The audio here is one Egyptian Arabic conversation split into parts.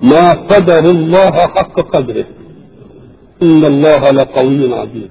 ما قدر الله حق قدره إن الله لقوي عزيز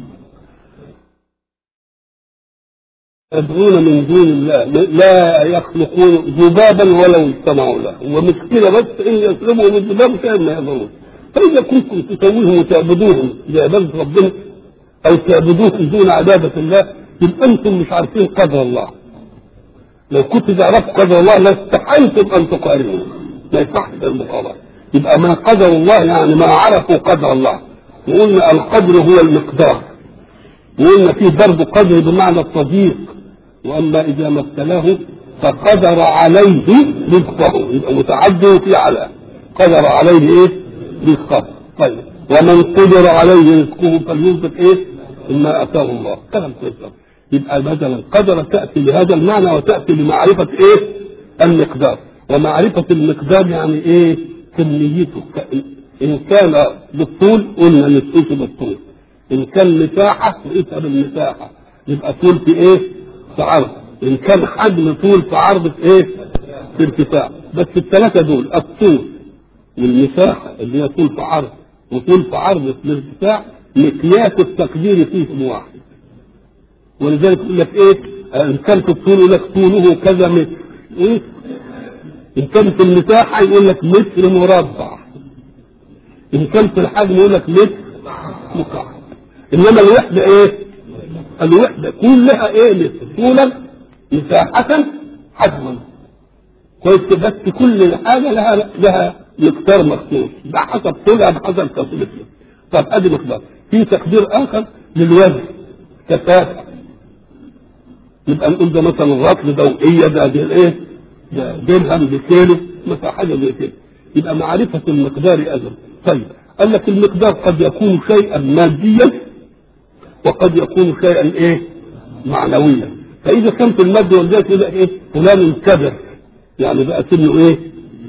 يدعون من دون الله لا يخلقون ذبابا ولو اجتمعوا له ومشكلة بس إن يسلموا من ذباب شيء ما يضرون فإذا كنتم تسويهم وتعبدوهم لعبادة ربنا أو تعبدوهم دون عبادة الله يبقى أنتم مش عارفين قدر الله لو كنت تعرفوا قدر الله لاستحيلتم أن تقارنوا ما يصحش المقارنة يبقى ما قدر الله يعني ما عرفوا قدر الله وقلنا القدر هو المقدار وقلنا فيه ضرب قدر بمعنى التضييق واما اذا ما ابتلاه فقدر عليه رزقه يبقى متعدي في على قدر عليه ايه رزقه طيب ومن قدر عليه رزقه فلينفق ايه مما اتاه الله كلام كويس يبقى مثلا قدر تاتي بهذا المعنى وتاتي بمعرفه ايه المقدار ومعرفه المقدار يعني ايه كميته ان كان بالطول قلنا نسقيه بالطول ان كان مساحه نقيسها بالمساحه يبقى طول في ايه في عرض ان كان حجم طول في عرض في ايه في ارتفاع بس الثلاثه دول الطول والمساحه اللي هي طول في عرض وطول في عرض في الارتفاع مقياس التقدير فيهم واحد ولذلك يقول لك ايه ان كان في الطول يقول لك طوله كذا متر ايه ان كان في المساحه يقول لك متر مربع ان كان في الحجم يقول لك متر مكعب انما الوحده ايه الوحده كلها ايه متر طولا مساحه حجما كويس بس كل حاجه لها لها مقدار مخصوص بحسب طولها بحسب كثرتها طب ادي مقدار في تقدير اخر للوزن كثافه يبقى نقول ده مثلا رطل ضوئيه ده ده ايه ده درهم بكيلو مثلا حاجه زي كده يبقى معرفه المقدار اجل طيب قال لك المقدار قد يكون شيئا ماديا وقد يكون شيئا ايه معنويا فاذا كان في المادة والذات يبقى ايه فلان كبر يعني بقى سنه ايه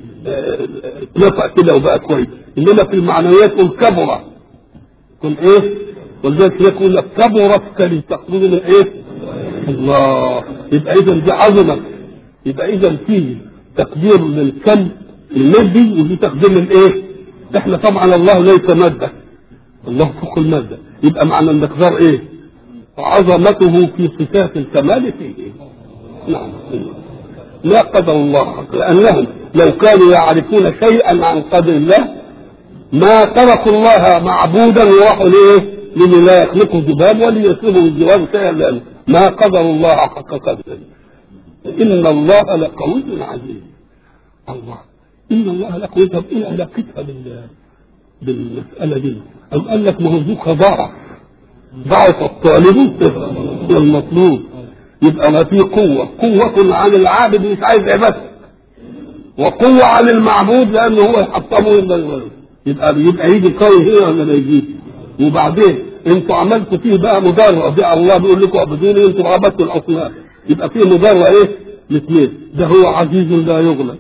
اتنفع كده وبقى كويس انما في المعنويات قل كبر قل ايه ولذلك يقول لك كبرت كلمة تقصد من ايه الله يبقى اذا دي عظمه يبقى اذا فيه تقدير للكم المادي وفي تقدير للايه احنا طبعا الله ليس ماده الله فوق الماده يبقى معنى المقدار ايه عظمته في صفات الكمال فيه نعم لا قدر الله لانهم لو كانوا يعرفون شيئا عن قدر الله ما تركوا الله معبودا وراحوا ليه لمن لا يخلقه ذباب وليسلبه الذباب شيئا لأنه ما قدر الله حق قدره إن الله لقوي عزيز الله إن الله لقوي طب إيه علاقتها بال بالمسألة دي أم قال لك ما هو ذوك ضعف ضعف الطالب والمطلوب يبقى ما في قوة قوة عن العابد مش عايز عبادته وقوة عن المعبود لأنه هو يحطمه يبقى يبقى يجي قوي هنا ولا ما يجيش وبعدين انتوا عملتوا فيه بقى مضارة دي الله بيقول لكم اعبدوني انتوا عبدتوا الاصنام يبقى فيه مضارة ايه؟ الاثنين ده هو عزيز لا يغلب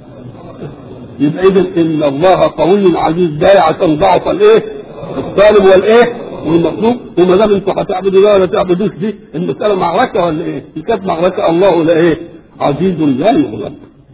يبقى اذا ان الله قوي عزيز جاي عشان ضعف الايه؟ الطالب والايه؟ والمطلوب وما دام انتوا هتعبدوا ده ولا تعبدوش دي المسألة معركة ولا ايه؟ دي كانت معركة الله ولا ايه؟ عزيز لا يغلب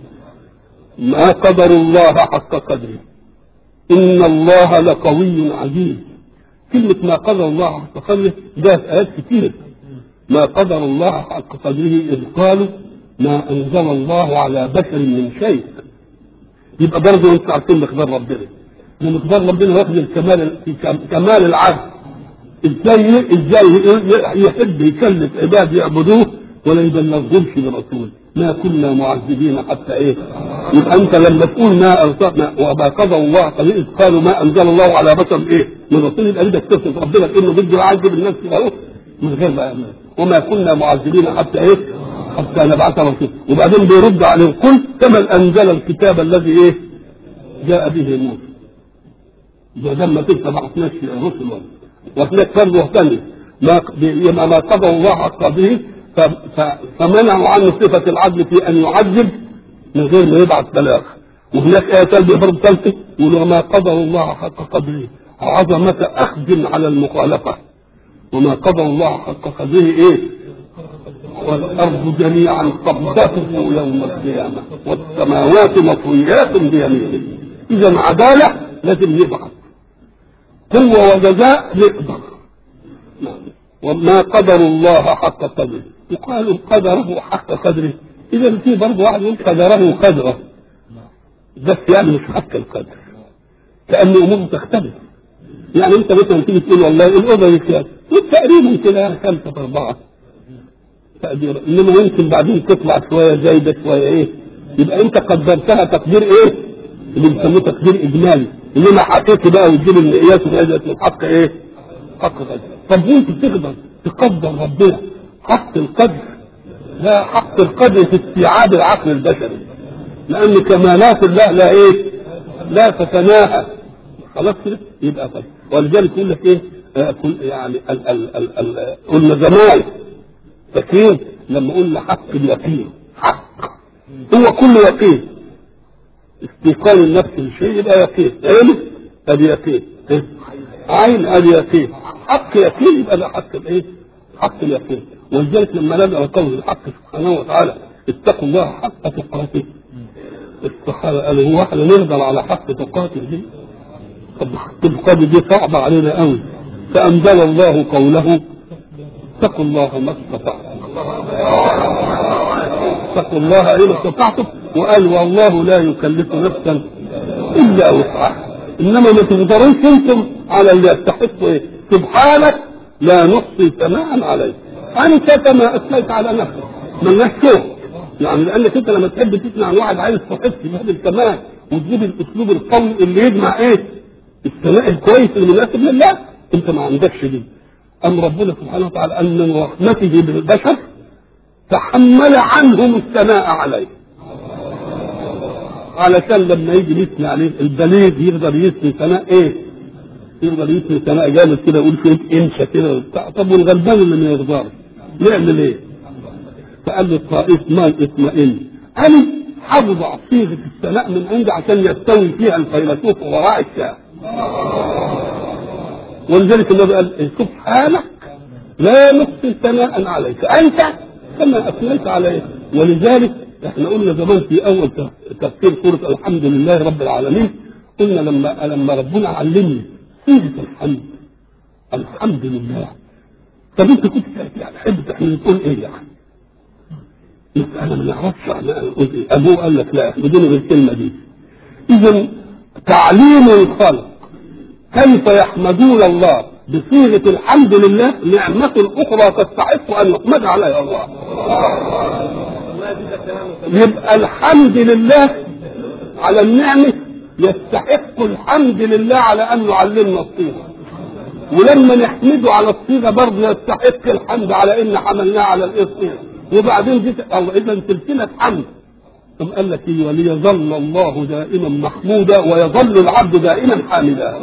ما قدر الله حق قدره إن الله لقوي عزيز كلمة ما قدر الله حق قدره جاءت آيات كتير ما قدر الله حق قدره إذ قالوا ما أنزل الله على بشر من شيء يبقى برضه أنتوا عارفين مقدار ربنا ومقدار ربنا واخد الكمال في كمال العدل ازاي ازاي يحب يكلف عباد يعبدوه ولا يبلغهمش برسول ما كنا معذبين حتى ايه يبقى انت لما تقول ما ارسلنا وما قضى الله قد قالوا ما انزل الله على بشر ايه من رسول يبقى بدك تصف ربنا انه بده يعذب الناس كده من غير ما يعمل وما كنا معذبين حتى ايه حتى نبعث رسول وبعدين بيرد عليهم قل كما انزل الكتاب الذي ايه جاء به موسى ده ما تنسى بعثناش رسل وهناك برضه ثاني ما ما قضى الله حق به فمنعوا عنه صفة العدل في أن يعذب من غير ما يبعث بلاغ وهناك آية ثالثة برضه ثالثة يقولوا ما قدر الله حق قدره عظمة أخذ على المخالفة وما قدر الله حق قدره إيه؟ والأرض جميعا قبضته يوم القيامة والسماوات مطويات بيمينه اذا عداله لازم نبعث قوه وجزاء نقدر وما قدر الله حق قدره يقال قدره حق قدره اذا في برضه واحد يقول قدره قدره بس يعني مش حق القدر كان اموره تختلف يعني انت مثلا تيجي تقول والله الاوضه دي كام تقريبا كده خمسه في اربعه تقدير انما يمكن بعدين تطلع شويه زايده شويه ايه يبقى انت قدرتها تقدير ايه اللي بيسموه تقدير اجمالي انما حقيقي بقى وتجيب المقياس وهذا الحق ايه حق قدر طب وانت تقدر تقدر ربنا حق القدر لا حق القدر في استيعاب العقل البشري لان كمالات الله لا ايه لا تتناهى خلاص كده يبقى طيب ولذلك يقول لك ايه آه كل يعني ال ال ال ال قلنا زمان فاكرين لما قلنا حق اليقين حق هو كل يقين استيقان النفس للشيء يبقى يقين علم ادي يقين إيه؟ عين ادي يقين حق يقين يبقى ده حق الايه؟ حق اليقين ولذلك لما نبدا قول الحق سبحانه وتعالى اتقوا الله حق تقاته الصحابه قالوا هو احنا نقدر على حق تقاته دي طب حق القدر دي صعبه علينا قوي فانزل الله قوله اتقوا الله ما استطعتم اتقوا الله اين استطعتم وقال والله لا يكلف نفسا الا وسعها انما ما تقدروش انتم على اللي يستحقوا ايه سبحانك لا نحصي ثناء عليك انت كما اثنيت على نفسك ملناش شغل يعني لانك انت لما تحب تسمع عن واحد عايز تحس بهذا الكمال وتجيب الاسلوب القوي اللي يجمع ايه الثناء الكويس المناسب لله انت ما عندكش دي ام ربنا سبحانه وتعالى ان من رحمته بالبشر تحمل عنهم الثناء عليه علشان لما يجي يثني عليه البليغ يقدر يثني ثناء ايه؟ يقدر يثني ثناء جامد كده يقول فيه انشا كده وبتاع طب والغلبان اللي ما يقدرش يعمل ايه؟ فقال له الطائف ما اطمئن انا هضع صيغه الثناء من عندي عشان يستوي فيها الفيلسوف وراء الشاه ولذلك النبي قال سبحانك لا نحصي ثناء عليك انت كما اثنيت عليه ولذلك احنا قلنا زمان في اول تفسير سوره الحمد لله رب العالمين قلنا لما لما ربنا علمني صيغه الحمد الحمد لله طب انت كنت تحب احنا نقول ايه يعني؟ انا ما نعرفش احنا نقول ايه ابوه قال لك لا بدون بالكلمه دي اذا تعليم الخلق كيف يحمدون الله بصيغه الحمد لله نعمه اخرى تستحق ان يحمد عليها الله يبقى الحمد لله على النعمة يستحق الحمد لله على أن يعلمنا الصيغة ولما نحمده على الصيغة برضه يستحق الحمد على أن حملناه على الصيغة وبعدين دي الله إذا سلسلة حمد ثم قال لك إيه وليظل الله دائما محمودا ويظل العبد دائما حامدا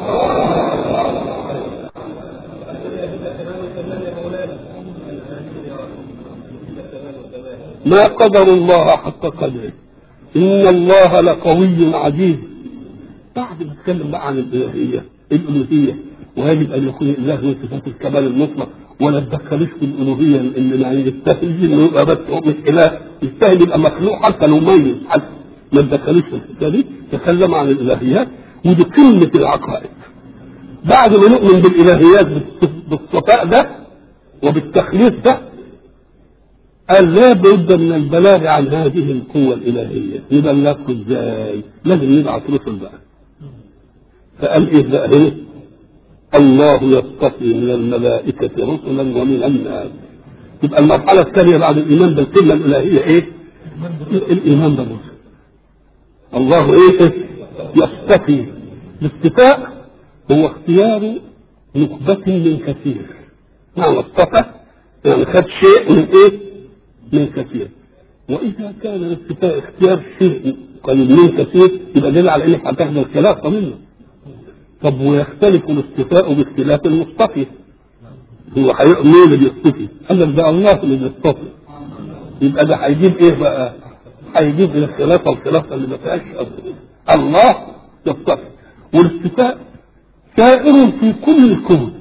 ما قدر الله حق قدره إن الله لقوي عزيز بعد ما اتكلم بقى عن الإلهية الألوهية ويجب أن يكون الإله من صفات الكمال المطلق ولا تدخلوش في الألوهية إن ما يستاهل إنه يبقى بس هو مش إله يستاهل يبقى مخلوق حتى لو ميت حتى ما تدخلوش في الحكاية دي تكلم عن الإلهيات ودي قمة العقائد بعد ما نؤمن بالإلهيات بالصفاء ده وبالتخليص ده قال لا بد من البلاغ عن هذه القوة الإلهية نبلغكم ازاي لازم نبعث رسل بقى فقال ايه بقى هنا الله يصطفي من الملائكة رسلا ومن الناس يبقى المرحلة الثانية بعد الإيمان بالقمة الإلهية إيه؟ الإيمان بالرسل الله إيه؟ يصطفي الاصطفاء هو اختيار نخبة من كثير معنى اصطفى يعني خد شيء من إيه؟ من كثير وإذا كان الاصطفاء اختيار شيء قليل من كثير يبقى دليل على إنك هتاخد الخلافة منه طب ويختلف الاصطفاء باختلاف المصطفي هو مين اللي بيصطفي؟ قال لك ده الله اللي بيصطفي يبقى ده هيجيب ايه بقى؟ هيجيب الخلافه الخلافه اللي ما فيهاش الله يصطفي والاصطفاء سائر في كل الكون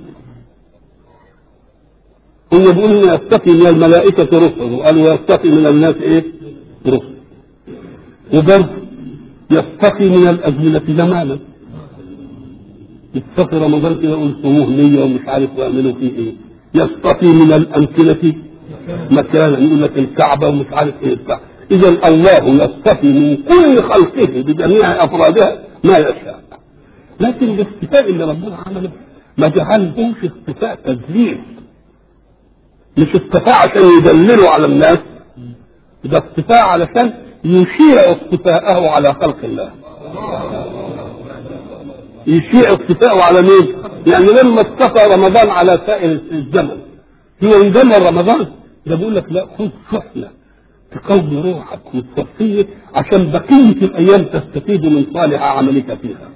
هو بيقول انه يصطفي من الملائكه رسل وقال ويصطفي من الناس ايه؟ رسل وبرضه يستقي من الازمنه زمانا يستقي رمضان كده يقول صوموه نيه ومش عارف يعملوا فيه ايه يستقي من الامكنه مكانا يقول لك الكعبه ومش عارف ايه بتاع اذا الله يصطفي من كل خلقه بجميع افرادها ما يشاء لكن الاصطفاء اللي ربنا عمله ما جعلهوش اصطفاء تدليل مش اصطفاء عشان يدللوا على الناس ده اصطفاء علشان يشيع اصطفاءه على خلق الله يشيع اصطفاءه على مين؟ يعني لما اصطفى رمضان على سائر الزمن هو يدمر رمضان ده بيقول لك لا خذ شحنه تقوي روحك وتصفيه عشان بقيه الايام تستفيد من صالح عملك فيها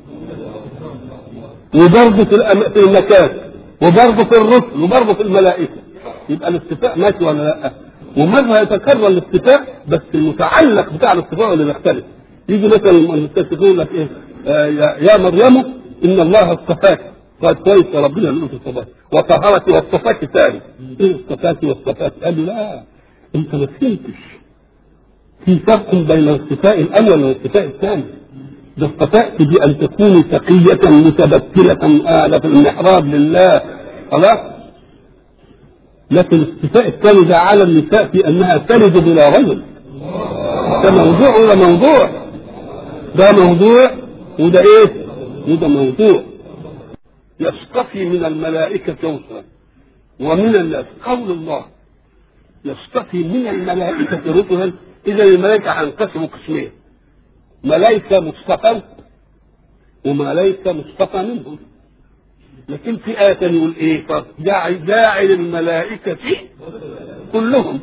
وبرضه في, الأم... في المكان وبرضه في الرسل وبرضه في الملائكه يبقى الاستفاء ماشي ولا لا ومرة يتكرر الاستفاء بس المتعلق بتاع الاستفاء اللي بيختلف يجي مثلا المستشرقون يقول لك ايه آه يا, يا مريم ان الله اصطفاك قال كويس يا ربنا اللي انت اصطفاك وطهرك واصطفاك ثاني ايه اصطفاك واصطفاك قال له لا انت ما فهمتش في فرق بين الاصطفاء الاول والاصطفاء الثاني ده اصطفأت بأن تكوني تقية متبتلة آلة في المحراب لله خلاص لكن الاصطفاء الثاني ده على النساء في أنها تلد بلا رجل ده موضوع ولا موضوع ده موضوع وده ايه وده موضوع يصطفي من الملائكة رسلا ومن الناس قول الله يصطفي من الملائكة رسلا إذا الملائكة هينقسموا قسمين ملائكة مصطفى وملائكة مصطفى منهم لكن في آية يقول إيه جاعل جاعل الملائكة كلهم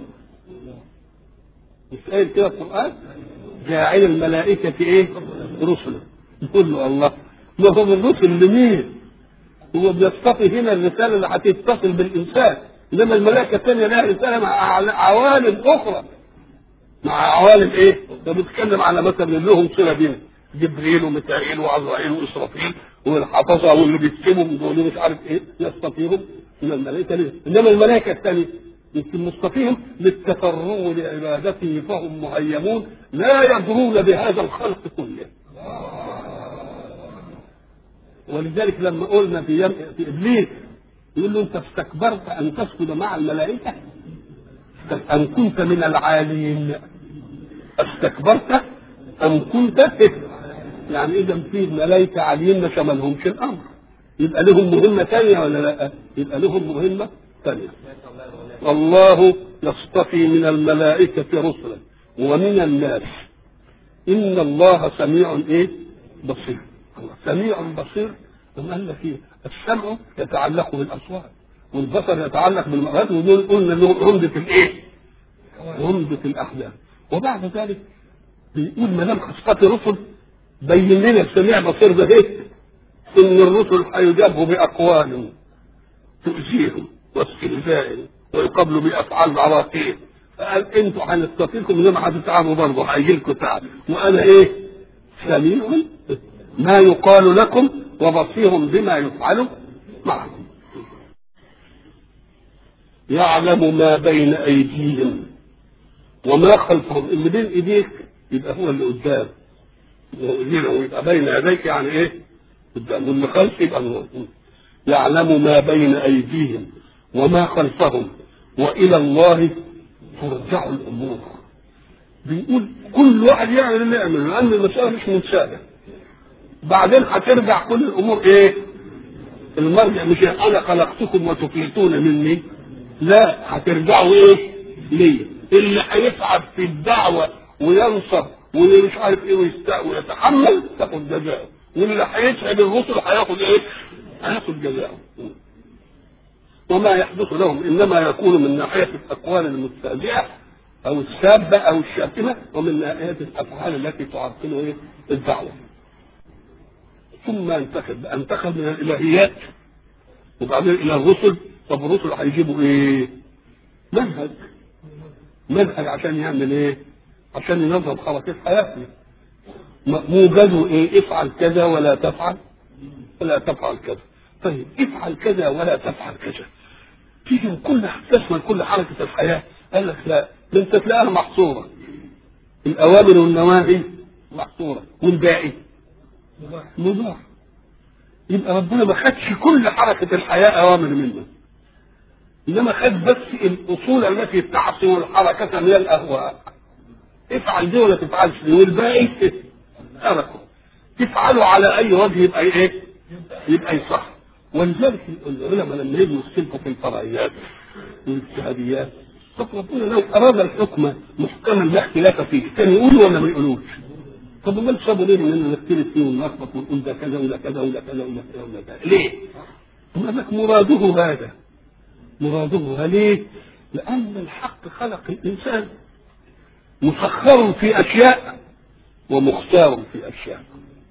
مش قايل كده القرآن جاعل الملائكة إيه رسلا يقول له الله ما هو الرسل لمين هو بيصطفي هنا الرسالة اللي هتتصل بالإنسان إنما الملائكة الثانية لها رسالة مع عوالم أخرى مع عوالم ايه؟ ده بيتكلم على مثلا لهم صله بين جبريل وميكائيل وعزرائيل واسرافيل والحفظه واللي بيكتبهم دول مش عارف ايه يصطفيهم من الملائكه ليه؟ انما الملائكه الثانيه يمكن مصطفيهم للتفرغ لعبادته فهم مهيمون لا يدرون بهذا الخلق كله. ولذلك لما قلنا في يم... في ابليس يقول له انت استكبرت ان تسجد مع الملائكه أن كنت من العالين استكبرت أم كنت يعني إذا في ملائكة عاليين ما شملهمش الأمر يبقى لهم مهمة ثانية ولا لا؟ يبقى لهم مهمة ثانية الله يصطفي من الملائكة رسلا ومن الناس إن الله سميع إيه؟ بصير سميع بصير ثم قال لك إيه؟ السمع يتعلق بالأصوات والبصر يتعلق بالمرات ودول قلنا انهم عمدة الايه؟ عمدة الاحلام وبعد ذلك بيقول ما دام خصفات رسل بين لنا السميع بصير ده ايه؟ ان الرسل هيجابوا باقوال تؤذيهم واستهزاء ويقابلوا بافعال عراقيل فقال انتوا هنستطيعكم انما هتتعبوا برضه هيجي لكم تعب وانا ايه؟ سميع ما يقال لكم وبصير بما يفعل معكم يعلم ما بين ايديهم وما خلفهم اللي بين ايديك يبقى هو اللي قدام يبقى بين يديك يعني ايه قدام واللي خلف يبقى هو يعلم ما بين ايديهم وما خلفهم والى الله ترجع الامور بيقول كل واحد يعمل اللي يعمل لان المساله مش منسابه بعدين هترجع كل الامور ايه المرجع مش انا خلقتكم وتفلتون مني لا هترجعوا ايه ليا اللي هيتعب في الدعوه وينصر واللي مش عارف ايه ويتحمل تاخد جزاءه واللي هيتعب الرسل هياخد ايه هياخد جزاءه وما يحدث لهم انما يكون من ناحيه الاقوال المستهزئه او السابه او الشاتمه ومن ناحيه الافعال التي تعطل ايه الدعوه ثم انتقل انتقل من الالهيات وبعدين الى الرسل طب الرسل هيجيبوا ايه؟ منهج منهج عشان يعمل ايه؟ عشان ينظم حركات حياتنا موجده ايه؟ افعل كذا ولا تفعل ولا تفعل كذا طيب افعل كذا ولا تفعل كذا تيجي كل تشمل كل حركة الحياة قال لك لا ده انت تلاقيها محصورة الأوامر والنواهي محصورة والباقي مباح يبقى ربنا ما خدش كل حركة الحياة أوامر منه إنما خد بس الأصول التي تعصم الحركة من الأهواء افعل دي ولا تفعلش دي والباقي تركه تفعله على أي وجه يبقى إيه؟ يبقى يصح ولذلك العلماء لما يجوا يختلفوا في الفرعيات والاجتهاديات طب ربنا لو أراد الحكم محكما لا اختلاف فيه كان يقول ولا ما يقولوش؟ طب امال سابوا ليه اننا نختلف فيه ونلخبط ونقول ده كذا ولا كذا ولا كذا ولا كذا ولا كذا ليه؟ قال لك مراده هذا مراده ليه؟ لأن الحق خلق الإنسان مسخر في أشياء ومختار في أشياء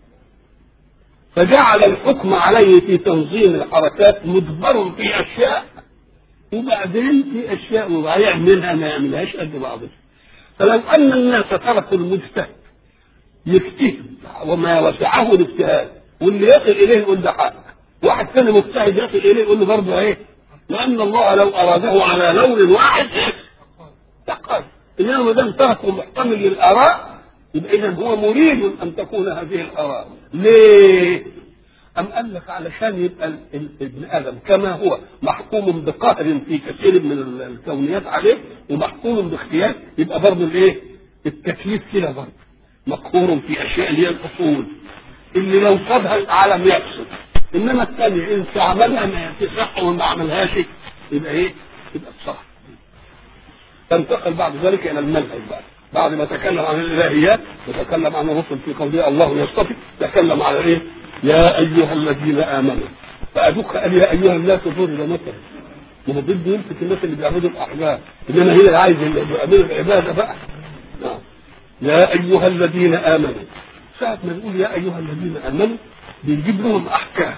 فجعل الحكم عليه في تنظيم الحركات مدبر في أشياء وبعدين في أشياء ويعملها ما يعملهاش قد بعضها فلو أن الناس تركوا المجتهد يجتهد وما وسعه الاجتهاد واللي يصل إليه يقول ده حق واحد ثاني مجتهد يصل إليه يقول له برضه إيه لأن الله لو أراده على لون واحد تقل إنما ما دام تركه محتمل للآراء يبقى إذا هو مريد أن تكون هذه الآراء ليه؟ أم قال لك علشان يبقى ال- ال- ابن آدم كما هو محكوم بقهر في كثير من ال- الكونيات عليه ومحكوم باختيار يبقى برضه الإيه؟ التكليف كده برضه مقهور في أشياء اللي هي الأصول اللي لو صابها العالم يقصد انما الثاني ان عملها ما تصح وما عملهاش يبقى ايه؟ يبقى صح. تنتقل بعد ذلك الى المنهج بقى بعد ما تكلم عن الالهيات وتكلم عن الرسل في قوله الله يصطفي تكلم على ايه؟ يا ايها الذين امنوا فادوك قال يا ايها الناس ضرب مثلا ما هو بده يمسك الناس اللي بيعبدوا الاحجار انما هي عايز اللي بيعملوا العباده بقى نعم يا ايها الذين امنوا ساعة ما نقول يا ايها الذين امنوا بيجيب لهم احكام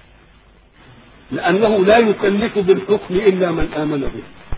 لانه لا يكلف بالحكم الا من امن به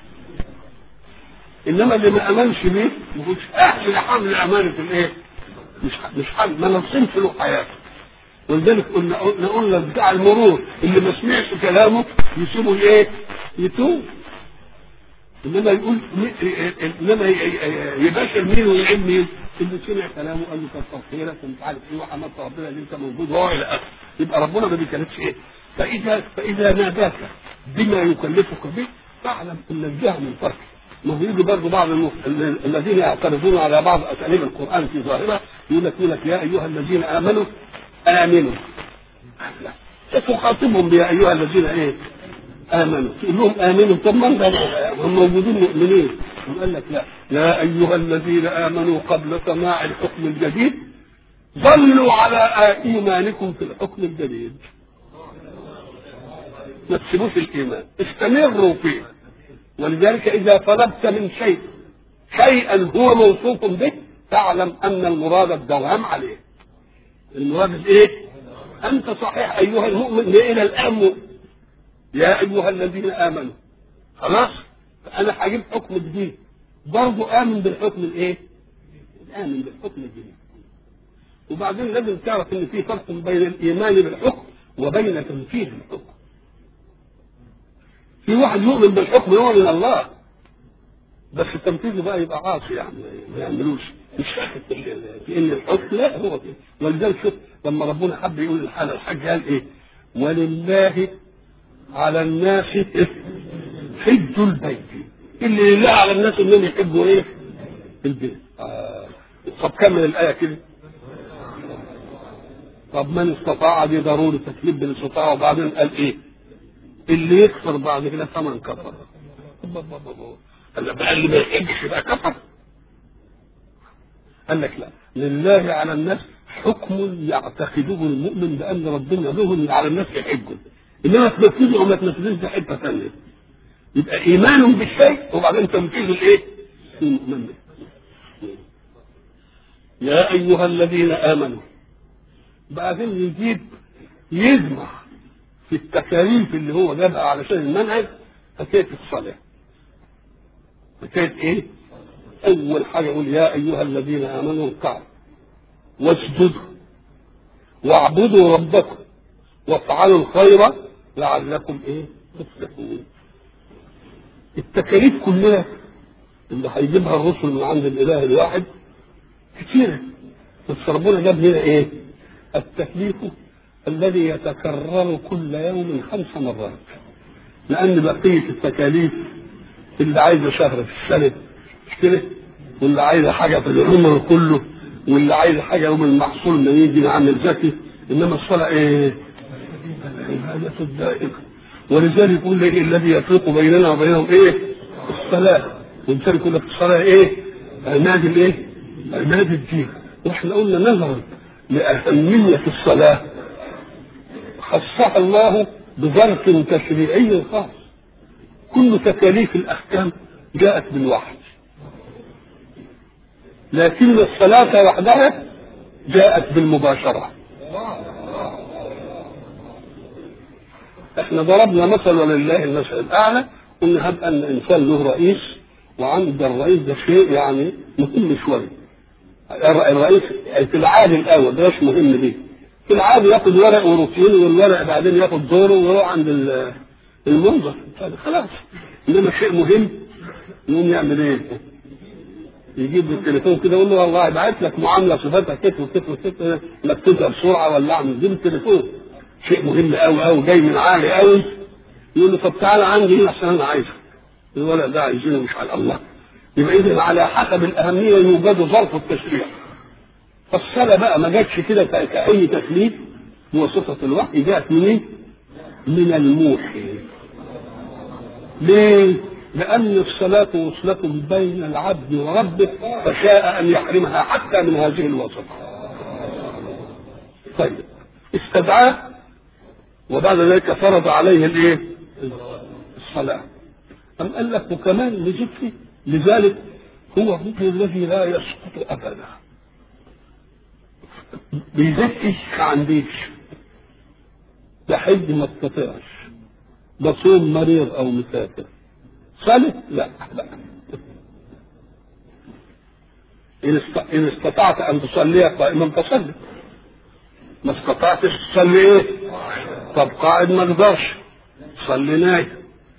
انما اللي ما امنش به مش اهل لحمل امانه الايه؟ مش مش حمل ما نصمش له حياته ولذلك قلنا قلنا قلنا بتاع المرور اللي ما سمعش كلامه يسيبه ايه؟ يتوب انما يقول انما يباشر مين ويعين مين؟ اللي سمع كلامه قال له كتر خيرك ومش عارف ايه وحمدت ربنا اللي انت موجود وهو الى اخره يبقى ربنا ما بيكلفش ايه؟ فاذا فاذا ناداك بما يكلفك به فاعلم ان الجهل من ترك ما هو يجي برضه بعض المف... الذين يعترضون على بعض اساليب القران في ظاهره يقول لك يقول لك يا ايها الذين امنوا امنوا لا تخاطبهم يا ايها الذين ايه؟ امنوا تقول لهم امنوا طب ما هم موجودين مؤمنين قال لك لا يا ايها الذين امنوا قبل سماع الحكم الجديد ظلوا على ايمانكم في الحكم الجديد ما تسيبوش الايمان استمروا فيه ولذلك اذا طلبت من شيء شيئا هو موصوف به تعلم ان المراد الدوام عليه المراد ايه انت صحيح ايها المؤمن الى الان مؤمن يا ايها الذين امنوا خلاص انا هجيب حكم جديد برضه امن بالحكم الايه امن بالحكم الجديد وبعدين لازم تعرف ان في فرق بين الايمان بالحكم وبين تنفيذ الحكم في واحد يؤمن بالحكم يؤمن الله بس تنفيذه بقى يبقى عاصي يعني ما يعملوش مش فاكر في ان الحكم لا هو كده ولذلك شوف لما ربنا حب يقول الحاله الحج قال ايه ولله على الناس حج البيت اللي لله على الناس انهم يحبوا ايه البيت آه. طب كمل الايه كده طب من استطاع دي ضروري تكليف بالاستطاعه وبعدين قال ايه اللي يكفر بعد كده ثمن كفر قال بقى اللي ما يحبش يبقى كفر قال لك لا لله على الناس حكم يعتقده المؤمن بان ربنا لهم على الناس يحجوا انما تنفذه او ما تنفذوش ده حته ثانيه يبقى ايمان بالشيء وبعدين تنفيذ الايه؟ المؤمن يا ايها الذين امنوا بعدين يجيب يجمع في التكاليف اللي هو جابها علشان المنهج حكايه الصلاه حكايه ايه؟ اول حاجه يقول يا ايها الذين امنوا اركعوا واسجدوا واعبدوا ربكم وافعلوا الخير لعلكم ايه؟ تفلحون. التكاليف كلها اللي هيجيبها الرسل من عند الاله الواحد كتيره بس ربنا جاب هنا ايه التكليف الذي يتكرر كل يوم خمس مرات لان بقيه التكاليف اللي عايزه شهر في السنه مش كده واللي عايزه حاجه في العمر كله واللي عايزه حاجه يوم المحصول ما يجي نعمل زكي انما الصلاه ايه؟ العباده الدائمه ولذلك يقول لك الذي يفرق بيننا وبينهم ايه؟ الصلاه ولذلك يقول لك الصلاه ايه؟ عماد الايه؟ عماد الدين واحنا قلنا نظرا لاهميه الصلاه خصها الله بظرف تشريعي خاص كل تكاليف الاحكام جاءت بالوحي لكن الصلاة وحدها جاءت بالمباشرة احنا ضربنا مثل ولله المثل الاعلى قلنا هب ان انسان له رئيس وعند الرئيس ده شيء يعني مهم شويه الرئيس في العادي الاول ده مش مهم ليه في العادي ياخد ورق وروتين والورق بعدين ياخد دوره ويروح عند الموظف خلاص انما شيء مهم يقوم يعمل ايه؟ يجيب التليفون كده يقول له والله بعت لك معامله صفاتها كتف وكتف وكتف مكتوبها بسرعه ولا اعمل دي التليفون شيء مهم قوي قوي جاي من عالي قوي يقول له طب تعالى عندي هنا عشان انا عايزك الولد ده عايزينه مش على الله يبقى اذا على حسب الاهميه يوجد ظرف التشريع فالصلاه بقى ما جاتش كده كاي تكليف بواسطه الوحي جاءت منين؟ من الموحي ليه؟ لأن الصلاة وصلة بين العبد وربه فشاء أن يحرمها حتى من هذه الوسط. طيب استدعاه وبعد ذلك فرض عليه الايه؟ الصلاة. أم قال لك وكمان نزيد فيه لذلك هو الركن الذي لا يسقط أبدا. بيزكش ما عنديش. ده حج ما استطيعش. ده صوم مريض أو مسافر. صلت لا لا إن, است... إن استطعت أن تصلي قائما فصلي ما استطعتش تصلي إيه؟ طب قاعد ما اقدرش صلي نايم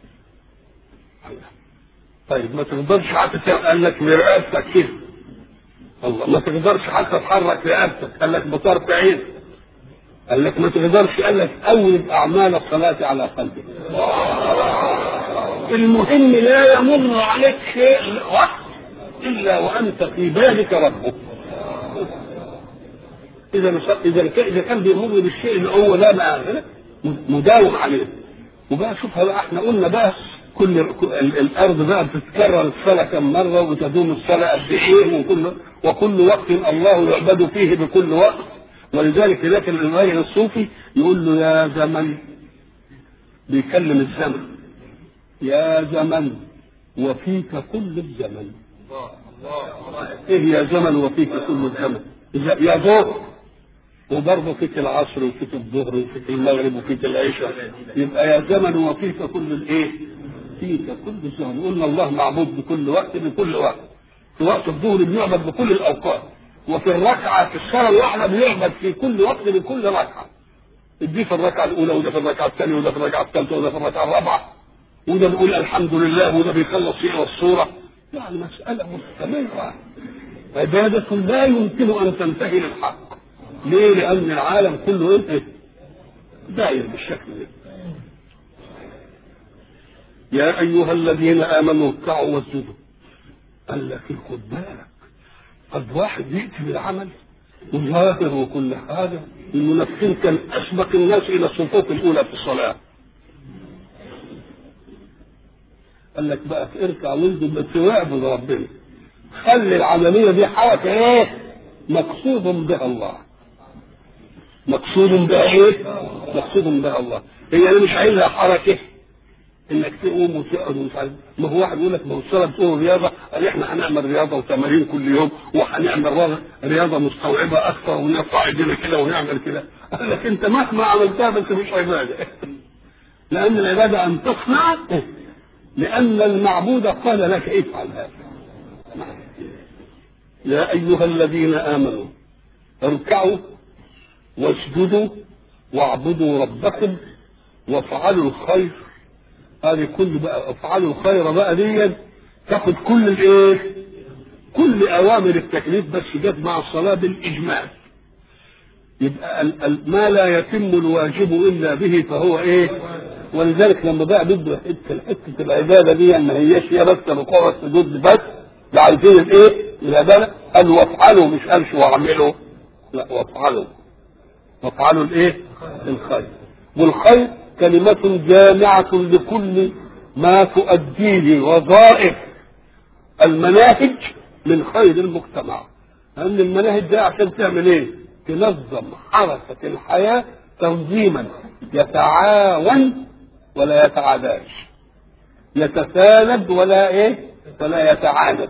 طيب ما تقدرش حتى قال لك برقبتك كده الله ما تقدرش حتى تحرك رقبتك قال لك بطرف عين قال لك ما تقدرش قال لك أوجب أعمال الصلاة على قلبك المهم لا يمر عليك شيء وقت الا وانت في بالك ربك اذا اذا اذا كان بيمر بالشيء اللي هو لا ما مداوم عليه وبقى شوفها بقى احنا قلنا بقى كل الارض بقى بتتكرر الصلاه كم مره وتدوم الصلاه قد ايه وكل وكل وقت الله يعبد فيه بكل وقت ولذلك لكن الراجل الصوفي يقول له يا زمن بيكلم الزمن يا زمن وفيك كل الزمن ايه يا زمن وفيك كل الزمن يا ظهر وبرضه فيك العصر وفيك الظهر وفيك المغرب وفيك العشاء يبقى يا زمن وفيك كل الايه فيك كل الزمن قلنا الله معبود بكل وقت بكل وقت في وقت الظهر بيعبد بكل الاوقات وفي الركعه في الصلاه الواحده بيعبد في كل وقت بكل ركعه دي في الركعه الاولى وده في الركعه الثانيه وده في الركعه الثالثه وده في الركعه الرابعه وده بيقول الحمد لله وده بيخلص فيها الصورة يعني مسألة مستمرة عبادة لا يمكن أن تنتهي للحق ليه؟ لأن العالم كله إيه؟ داير بالشكل ده يا أيها الذين آمنوا اركعوا واسجدوا قال لك خد بالك قد واحد يأتي بالعمل وظاهر وكل حاجة المنافقين كان أسبق الناس إلى الصفوف الأولى في الصلاة قال لك بقى اركع واسجد بس واعبد ربنا خلي العمليه دي حركه ايه؟ مقصود بها الله مقصود بها ايه؟ مقصود بها الله هي انا مش عايزها حركه انك تقوم وتقعد ومش عارف ما هو واحد يقول لك ما هو الصلاه بتقول رياضه قال احنا هنعمل رياضه وتمارين كل يوم وهنعمل رياضه مستوعبه اكثر ونرفع ايدينا كده ونعمل كده قال لك انت مهما عملتها بس مش عباده لان العباده ان تصنع لأن المعبود قال لك افعل هذا يا أيها الذين آمنوا اركعوا واسجدوا واعبدوا ربكم وافعلوا الخير هذه كل بقى افعلوا الخير بقى دي تاخد كل الايه؟ كل اوامر التكليف بس جت مع الصلاه بالاجمال يبقى ال- ال- ما لا يتم الواجب الا به فهو ايه ولذلك لما بقى بده حته حته العباده دي ما هياش هي بس الركوع والسجود بس ده عايزين الايه العباده قال وافعلوا مش قالش واعملوا لا وافعلوا وافعلوا الايه الخير والخير كلمة جامعة لكل ما تؤديه وظائف المناهج من خير المجتمع لأن المناهج دي عشان تعمل ايه؟ تنظم حركة الحياة تنظيما يتعاون ولا يتعاداش يتساند ولا ايه؟ ولا يتعاند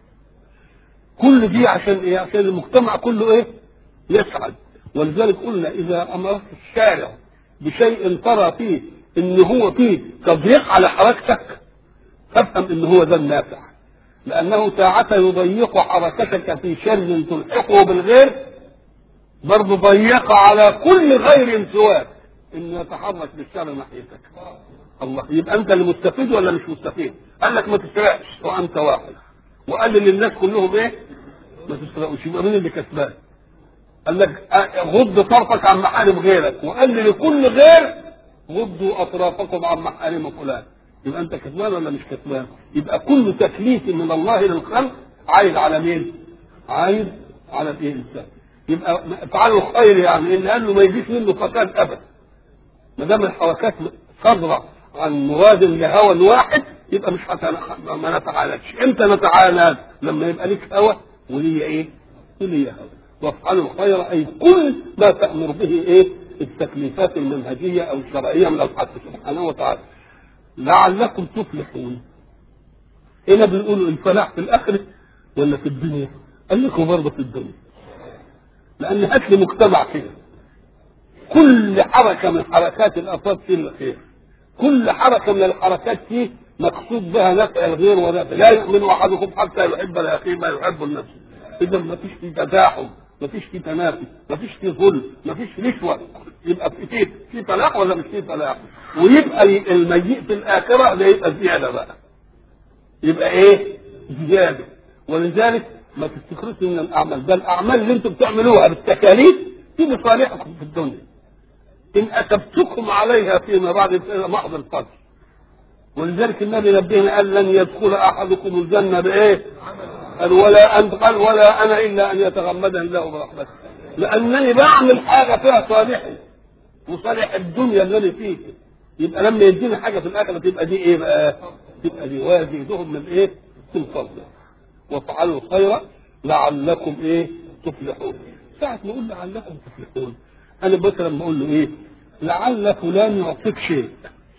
كل دي عشان ايه؟ عشان المجتمع كله ايه؟ يسعد ولذلك قلنا اذا امرت الشارع بشيء ترى فيه ان هو فيه تضييق على حركتك فافهم ان هو ده النافع لانه ساعة يضيق حركتك في شر تلحقه بالغير برضه ضيق على كل غير سواك انه يتحرك بالشر ناحيتك الله يبقى انت اللي مستفيد ولا مش مستفيد قال لك ما تسرقش وانت واحد وقال للناس كلهم ايه ما تسرقوش يبقى مين اللي كسبان قال لك غض طرفك عن محارم غيرك وقال لكل غير غضوا اطرافكم عن محارم فلان يبقى انت كسبان ولا مش كسبان يبقى كل تكليف من الله للخلق عايد على مين عايد على الايه الانسان يبقى افعلوا الخير يعني ان قال له ما يجيش منه فساد ابدا ما دام الحركات صادره عن مراد لهوى واحد يبقى مش هتن... ما نتعالجش امتى نتعالج لما يبقى ليك هوى ولي ايه ولي هوى وافعلوا الخير اي كل ما تامر به ايه التكليفات المنهجيه او الشرعيه من الحق سبحانه وتعالى لعلكم تفلحون هنا بنقول الفلاح في الاخره ولا في الدنيا قال لكم برضه في الدنيا لان هات لي مجتمع كده كل حركه من حركات الافراد فيه الخير كل حركه من الحركات فيه مقصود بها نفع الغير ونفع لا يؤمن احدكم حتى يحب لاخيه ما يحب لنفسه اذا ما فيش فيه تزاحم ما فيش فيه تنافي ما فيش فيه ظلم ما فيش رشوه يبقى في فيه في فلاح ولا مش فيه فلاح ويبقى الميت في الاخره ده يبقى زياده بقى يبقى ايه زياده ولذلك ما تفتكروش ان الاعمال ده الاعمال اللي انتم بتعملوها بالتكاليف دي لصالحكم في الدنيا ان اتبتكم عليها فيما بعد فإلى محض الفضل ولذلك النبي نبهنا قال لن يدخل احدكم الجنه بايه؟ قال ولا انت قال ولا انا الا ان يتغمدني الله برحمته لانني بعمل حاجه فيها صالحي وصالح الدنيا اللي انا فيه يبقى لما يديني حاجه في الاخره تبقى دي ايه بقى؟ تبقى دي وازيدهم من ايه؟ من فضله وافعلوا الخير لعلكم ايه؟ تفلحون ساعة ما اقول لعلكم تفلحون انا مثلا لما اقول له ايه؟ لعل فلان يعطيك شيء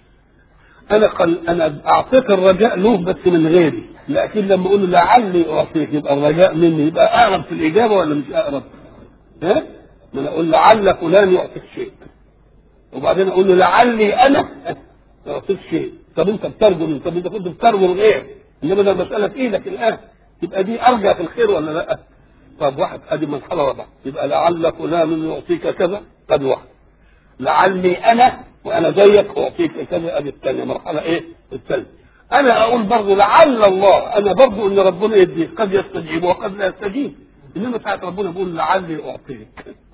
انا قل انا اعطيك الرجاء له بس من غيري لكن لما اقول له لعلي اعطيك يبقى الرجاء مني يبقى اقرب في الاجابه ولا مش اقرب؟ ها؟ ما انا اقول لعل فلان يعطيك شيء وبعدين اقول له لعلي انا اعطيك شيء طب انت بترجم طب انت كنت بترجم غير انما ده المساله في ايدك الان يبقى دي ارجى في الخير ولا لا؟ طب واحد ادي مرحله رابعه يبقى لعل فلان يعطيك كذا ادي واحد لعلي انا وانا زيك اعطيك كذا ادي الثانيه مرحله ايه؟ الثانيه انا اقول برضه لعل الله انا برضه ان ربنا يدي قد يستجيب وقد لا يستجيب انما ساعه ربنا بيقول لعلي اعطيك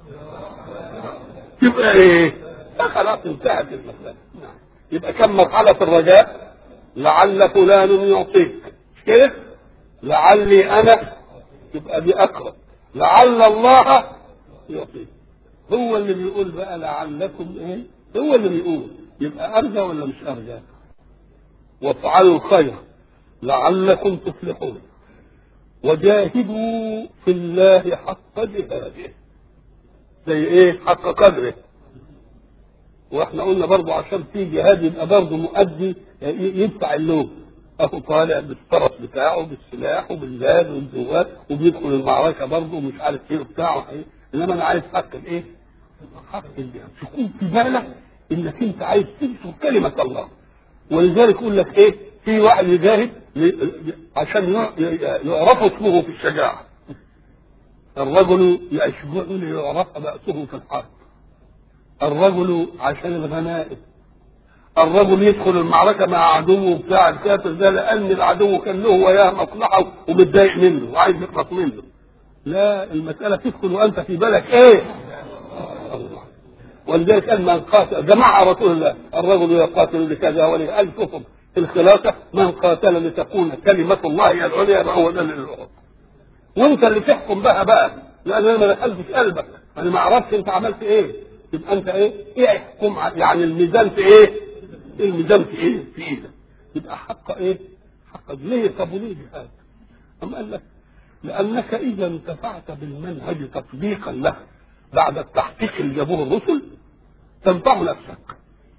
يبقى ايه؟ خلاص انتهت المساله نعم. يبقى كم مرحله في الرجاء؟ لعل فلان يعطيك مش كده؟ لعلي انا يبقى دي اقرب لعل الله يعطيك هو اللي بيقول بقى لعلكم ايه هو اللي بيقول يبقى ارجى ولا مش ارجى وافعلوا الخير لعلكم تفلحون وجاهدوا في الله حق جهاده زي ايه حق قدره واحنا قلنا برضه عشان في جهاد يبقى برضه مؤدي يدفع اللوم اهو طالع بالفرس بتاعه بالسلاح وبالزاد والزواد وبيدخل المعركه برضه ومش عارف ايه وبتاع ايه انما انا عايز حق الايه؟ حق الجهاد تكون في بالك انك انت عايز تنشر كلمه الله ولذلك يقول لك ايه؟ في واحد يجاهد عشان يعرف اسمه في الشجاعه الرجل يشجعني يعرف بأسه في الحرب الرجل عشان الغنائم الرجل يدخل المعركة مع عدوه بتاع الكافر ده لأن العدو كان له وياه مصلحة ومتضايق منه وعايز يخلص منه. لا المسألة تدخل وأنت في بالك إيه؟ الله. ولذلك قال من قاتل جماعة رسول الله الرجل يقاتل لكذا ولألفهم في الخلافة من قاتل لتكون كلمة الله هي العليا فهو ده للعرب. وأنت اللي تحكم بها بقى لأن أنا ما دخلتش قلبك أنا ما أعرفش أنت عملت إيه يبقى أنت إيه؟ إيه احكم يعني الميزان في إيه؟ الميزان في ايه؟ في ايدك. يبقى حق ايه؟ حق ليه طب وليه جهاد؟ أم قال لك لأنك إذا انتفعت بالمنهج تطبيقا له بعد التحقيق اللي جابوه الرسل تنفع نفسك.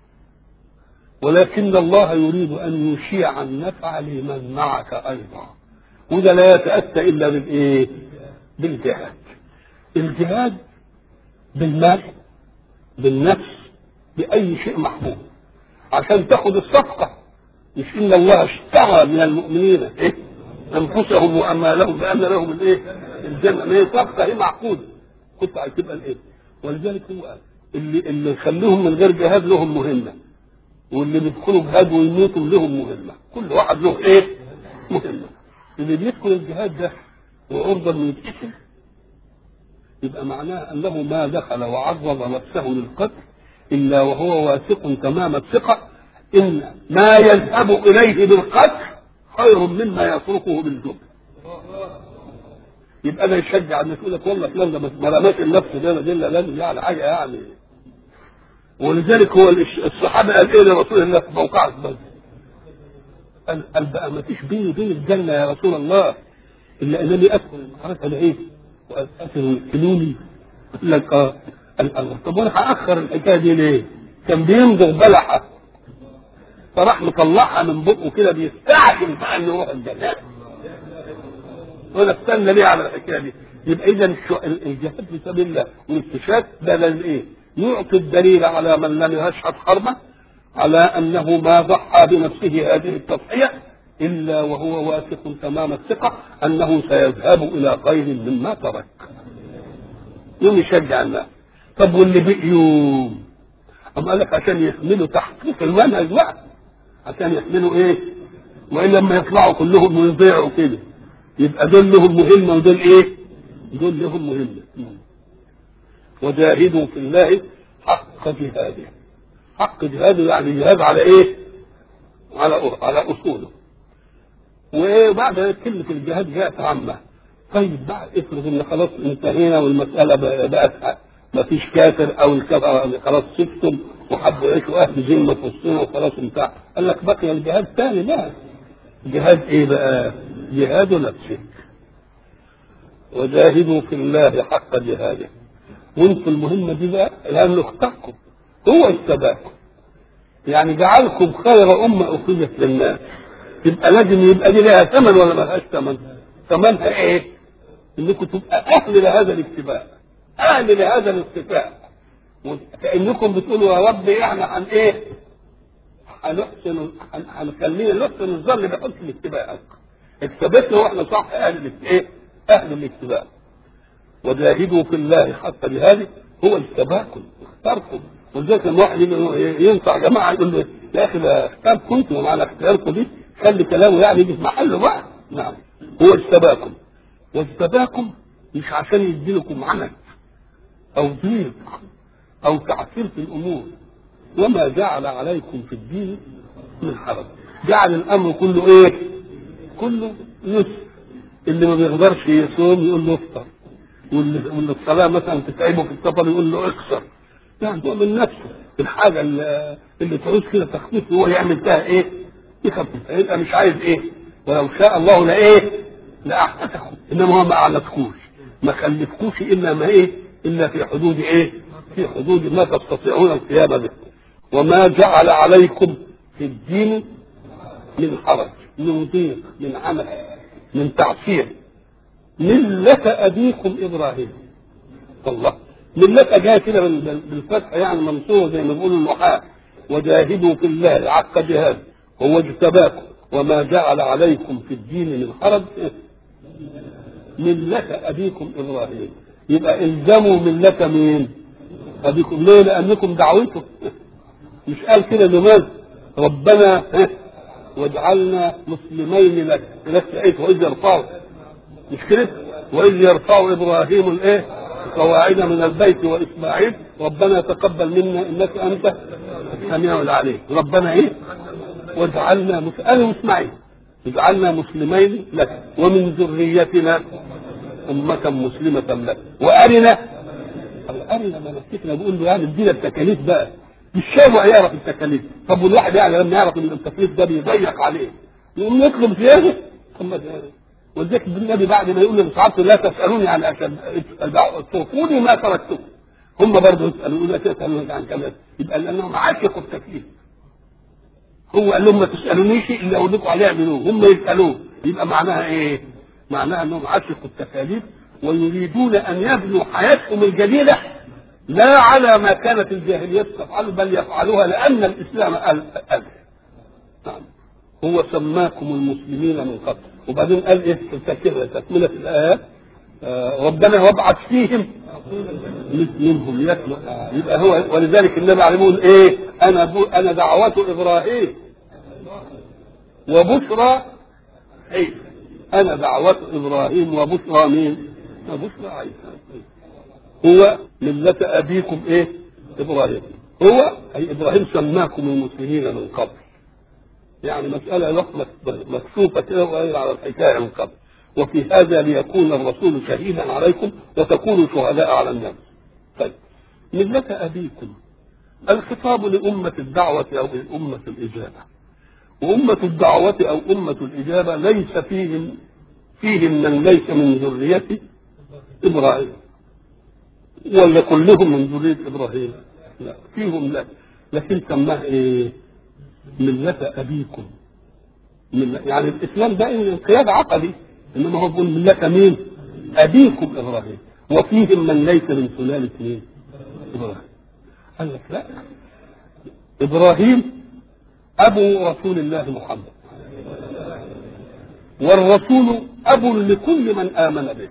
ولكن الله يريد أن يشيع النفع لمن معك أيضا. وده لا يتأتى إلا بالإيه؟ بالجهاد. الجهاد بالمال بالنفس بأي شيء محبوب. عشان تاخد الصفقة مش إن الله اشترى من المؤمنين إيه؟ أنفسهم وأمالهم بأن لهم الإيه؟ الجنة ما هي صفقة هي معقودة كنت هتبقى الإيه؟ ولذلك هو قال اللي اللي يخليهم من غير جهاد لهم مهمة واللي بيدخلوا جهاد ويموتوا لهم مهمة كل واحد له إيه؟ مهمة اللي بيدخل الجهاد ده وعرضا انه يتقتل يبقى معناه انه ما دخل وعرض نفسه للقتل إلا وهو واثق تمام الثقة إن ما يذهب إليه بالقتل خير مما يتركه بالجبن. يبقى ده يشجع الناس يقول لك والله فلان ده ما رماش النفس ده دي لازم يعني حاجة يعني ولذلك هو الصحابة قال إيه لرسول الله في موقعة بدر؟ قال قال بقى ما فيش بيني وبين الجنة يا رسول الله إلا أنني أدخل المعركة لإيه؟ وأتقتل ويقتلوني قال لك آه قال الله طب وانا هاخر الحكايه دي ليه؟ كان بيمضغ بلحه فراح مطلعها من بقه كده بيستعجل بقى انه يروح الجنه وانا استنى ليه على الحكايه دي؟ يبقى اذا الجهاد في سبيل الله والاستشهاد ده ايه؟ يعطي الدليل على من لم يشهد حربا على انه ما ضحى بنفسه هذه التضحيه الا وهو واثق تمام الثقه انه سيذهب الى خير مما ترك. يوم يشجع الناس. طب واللي بقيوا أم قال لك عشان يحملوا تحقيق المنهج بقى عشان يحملوا ايه؟ والا لما يطلعوا كلهم ويضيعوا كده يبقى دول لهم مهمه ودول ايه؟ دول لهم مهمه وجاهدوا في الله حق جهاده حق جهاده يعني جهاد على ايه؟ على على اصوله وبعد كلمه الجهاد جاءت عامه طيب بعد افرض ان خلاص انتهينا والمساله بقت ما فيش كافر او الكافر خلاص سبتم وحبوا يعيشوا اهل ذمه في وسطنا وخلاص انتهى قال لك بقي الجهاد ثاني بقى جهاد ايه بقى؟ جهاد نفسك وجاهدوا في الله حق جهاده وانتم المهمه دي بقى لانه اختاركم هو اجتباكم يعني جعلكم خير امه اخرجت للناس يبقى لازم يبقى دي لها ثمن ولا ما لهاش ثمن؟ ثمنها ايه؟ انكم تبقى اهل لهذا الاجتباء اهل لهذا الاصطفاء كانكم بتقولوا يا رب يعني عن ايه؟ هنحسن هنخلينا نحسن الظن بحسن الاتباع اكتبتنا واحنا صح اهل ايه؟ اهل الاتباع وجاهدوا في الله حق جهاده هو اجتباكم اختاركم ولذلك لما واحد ينفع جماعه يقول له يا اخي ده اختاركم انتم ومعنى اختياركم دي خلي كلامه يعني يجي في محله بقى نعم هو اجتباكم واجتباكم مش عشان يديلكم عنك او ضيق او تعسير في الامور وما جعل عليكم في الدين من حرج جعل الامر كله ايه كله يسر اللي ما بيقدرش يصوم يقول له افطر واللي واللي الصلاه مثلا تتعبه في السفر يقول له اكسر يعني هو من نفسه الحاجه اللي, اللي تعوز كده تخفيف هو يعمل فيها ايه؟ يخفف يبقى مش عايز ايه؟ ولو شاء الله لايه؟ لاحدثكم انما هو ما اعلتكوش ما كلفكوش الا ما ايه؟ الا في حدود ايه؟ في حدود ما تستطيعون القيام به وما جعل عليكم في الدين من حرج من ضيق من عمل من تعسير ملة أبيكم إبراهيم الله ملة جاية كده بالفتح يعني منصوبة زي ما بيقولوا النحاة وجاهدوا في الله حق جهاد هو اجتباكم وما جعل عليكم في الدين من حرج ملة أبيكم إبراهيم يبقى الزموا ملة مين؟ أبيكم ليه؟ لأنكم دعوته مش قال كده زمان ربنا ها واجعلنا مسلمين لك لك ايه واذ يرفعوا مش كده واذ يرفع ابراهيم الايه قواعد من البيت واسماعيل ربنا تقبل منا انك انت السميع العليم ربنا ايه واجعلنا مس... انا واسماعيل اجعلنا مسلمين لك ومن ذريتنا أمة مسلمة لك وأرنا أرنا ما نفتكنا بقول له يعني ادينا التكاليف بقى مش شايف يعرف التكاليف طب والواحد يعني لما يعرف ان التكليف ده بيضيق عليه يقوم يطلب زياده ثم ولذلك النبي بعد ما يقول للصحابه لا تسالوني عن اشد اتركوني ما تركتكم هم برضه يسالوا يقول لا تسالوني عن كذا يبقى لانهم عاشقوا التكليف هو قال لهم ما تسالونيش الا اقول لكم عليه اعملوه هم يسالوه يبقى معناها ايه؟ معناها انهم عاشقوا التكاليف ويريدون ان يبنوا حياتهم الجديده لا على ما كانت الجاهلية تفعله بل يفعلها لأن الإسلام قال نعم هو سماكم المسلمين من قبل وبعدين قال ايه في تكملة الآيات آه ربنا وابعث فيهم منهم يتلو يبقى هو ولذلك النبي عليه يقول ايه انا بو انا دعوات ابراهيم وبشرى عيسى انا دعوات ابراهيم وبشرى مين؟ وبشرى عيسى هو ملة أبيكم إيه؟ إبراهيم هو أي إبراهيم سماكم المسلمين من قبل يعني مسألة مكشوفة كده وغير على الحكاية من قبل وفي هذا ليكون الرسول شهيدا عليكم وتكونوا شهداء على الناس طيب ملة أبيكم الخطاب لأمة الدعوة أو لأمة الإجابة وأمة الدعوة أو أمة الإجابة ليس فيهم فيهم من ليس من ذرية إبراهيم ولا كلهم من ذرية إبراهيم لا فيهم لا لكن سماه إيه ملة أبيكم ملة يعني الإسلام ده انقياد عقدي إنما هو بيقول ملة مين؟ أبيكم إبراهيم وفيهم من ليس من سلالة مين؟ إبراهيم قال لك لا إبراهيم أبو رسول الله محمد والرسول أب لكل من آمن به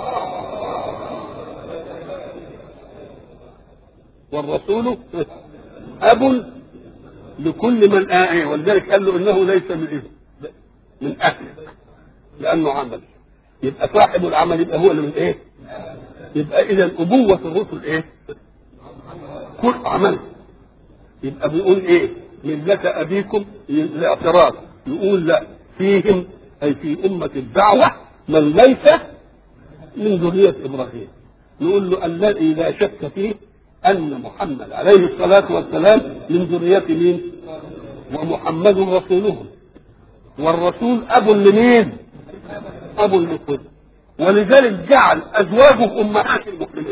والرسول أب لكل من آه ولذلك قال له إنه ليس من إيه؟ من أهلك لأنه عمل يبقى صاحب العمل يبقى هو اللي من إيه؟ يبقى إذا أبوة الرسل إيه؟ كل عمل يبقى بيقول إيه؟ ملة أبيكم الاعتراض يقول لا فيهم أي في أمة الدعوة من ليس من ذرية إبراهيم نقول له الذي لا شك فيه أن محمد عليه الصلاة والسلام من ذرية مين؟ ومحمد رسوله والرسول أب لمين؟ أب لكل ولذلك جعل أزواجه أمهات المؤمنين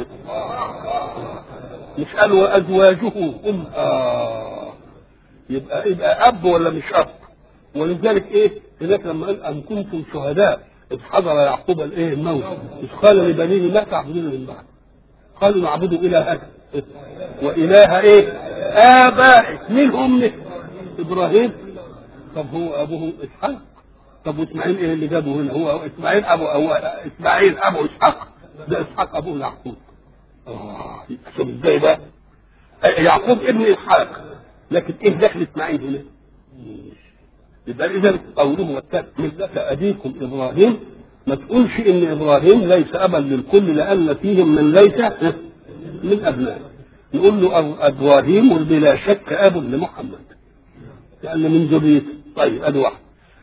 مش قال وأزواجه أم آه يبقى يبقى أب ولا مش أب ولذلك إيه هناك لما قال أن كنتم شهداء إذ حضر يعقوب الإيه الموت إذ قال لبنيه ما تعبدون من بعد قالوا نعبد إلهك وإله إيه آبائك مين هم إبراهيم طب هو أبوه إسحاق طب وإسماعيل إيه اللي جابه هنا هو إسماعيل أبو أو إسماعيل أبو إسحاق ده إسحاق أبوه يعقوب آه شوف إزاي بقى يعقوب ابن إسحاق لكن إيه دخل إسماعيل هنا يبقى إذا قوله والتالي ملة أبيكم إبراهيم ما تقولش إن إبراهيم ليس أبا للكل لأن فيهم من ليس من أبنائه نقول له إبراهيم بلا شك أب لمحمد لأن من ذريته طيب أدي واحد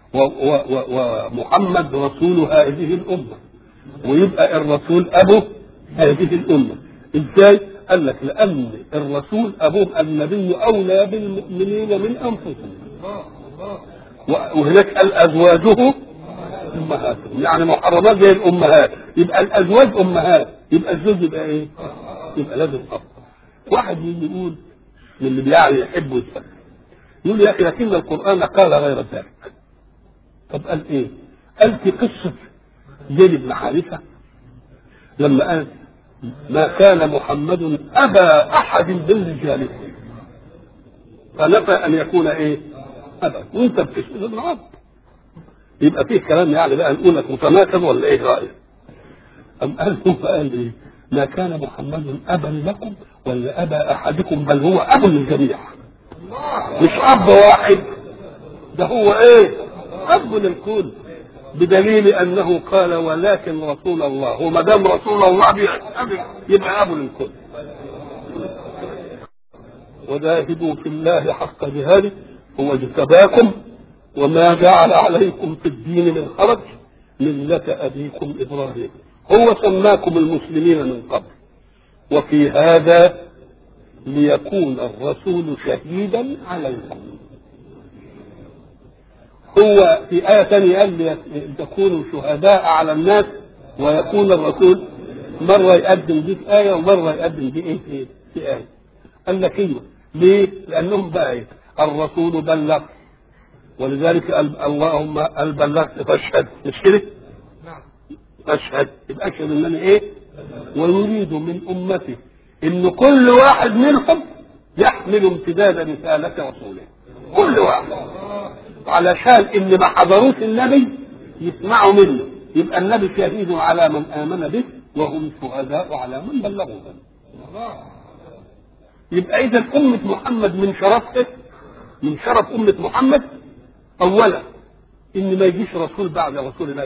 ومحمد رسول هذه الأمة ويبقى الرسول أبو هذه الأمة إزاي؟ قال لك لأن الرسول أبوه النبي أولى بالمؤمنين من أنفسهم وهناك قال أزواجه أمهاتهم يعني محرمات زي الأمهات يبقى الأزواج أمهات يبقى الزوج يبقى إيه؟ يبقى لازم أب واحد يجي يقول من اللي يعني يحب ويتفهم يقول يا أخي لكن القرآن قال غير ذلك طب قال إيه؟ قال في قصة زيد بن حارثة لما قال ما كان محمد أبا أحد من رجالكم فنفى أن يكون إيه؟ أبا وأنت بتشهد ابن عبد يبقى فيه كلام يعني بقى نقول لك متناقض ولا إيه رأيك؟ أم قال هو قال إيه؟ ما كان محمد أبا لكم ولا أبا أحدكم بل هو أب للجميع مش اب واحد ده هو ايه اب للكل بدليل انه قال ولكن رسول الله وما دام رسول الله يبقى ابو للكل وجاهدوا في الله حق جهاده هو اجتباكم وما جعل عليكم في الدين من حرج ملة أبيكم إبراهيم هو سماكم المسلمين من قبل وفي هذا ليكون الرسول شهيدا عليكم هو في آية ثانية قال لتكونوا شهداء على الناس ويكون الرسول مرة يقدم دي في آية ومرة يقدم دي إيه في, في آية قال لك إيه ليه؟ لأنهم بقى إيه؟ الرسول بلغ ولذلك اللهم قال بلغت فاشهد مش كده؟ نعم فاشهد يبقى اشهد انني ايه؟ ويريد من امته ان كل واحد منهم يحمل امتداد رسالة رسوله كل واحد علشان ان ما حضروش النبي يسمعوا منه يبقى النبي شهيد على من امن به وهم شهداء على من بلغوا به يبقى اذا امه محمد من شرفه من شرف امه محمد اولا ان ما يجيش رسول بعد رسول الله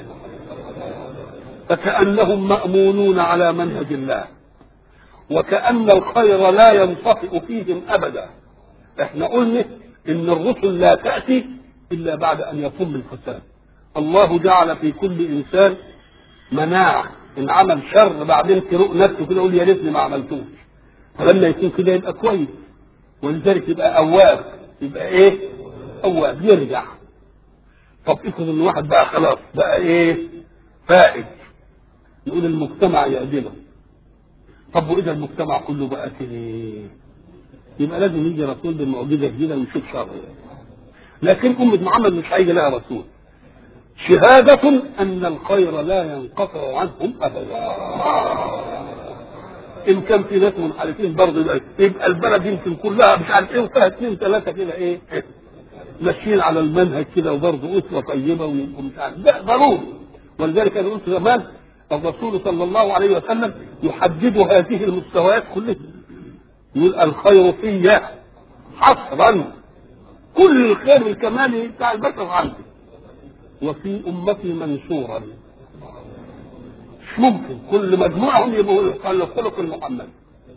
فكانهم مامونون على منهج الله وكان الخير لا ينطفئ فيهم ابدا احنا قلنا ان الرسل لا تاتي الا بعد ان يتم الفساد الله جعل في كل انسان مناعه ان عمل شر بعدين تروق نفسه كده يقول يا ريتني ما عملتوش فلما يكون كده يبقى كويس ولذلك يبقى اواب يبقى ايه اواب يرجع طب افرض ان واحد بقى خلاص بقى ايه فائد يقول المجتمع يعدله طب واذا المجتمع كله بقى كده يبقى لازم يجي رسول بمعجزه جديده ويشوف شر لكن أمة محمد مش هيجي لها رسول شهادة أن الخير لا ينقطع عنهم أبدا إن كان في ناس منحرفين برضه يبقى, يبقى البلد يمكن كلها مش عارف إيه وفيها اثنين ثلاثة كده إيه ماشيين على المنهج كده وبرضه أسوة طيبة ويبقوا مش عارف ده ضروري ولذلك أنا قلت زمان الرسول صلى الله عليه وسلم يحدد هذه المستويات كلها يقول الخير في حصرا كل الخير والكمال بتاع البشر عندي وفي امتي منصورا مش ممكن كل مجموعهم يبقوا الخلق المحمد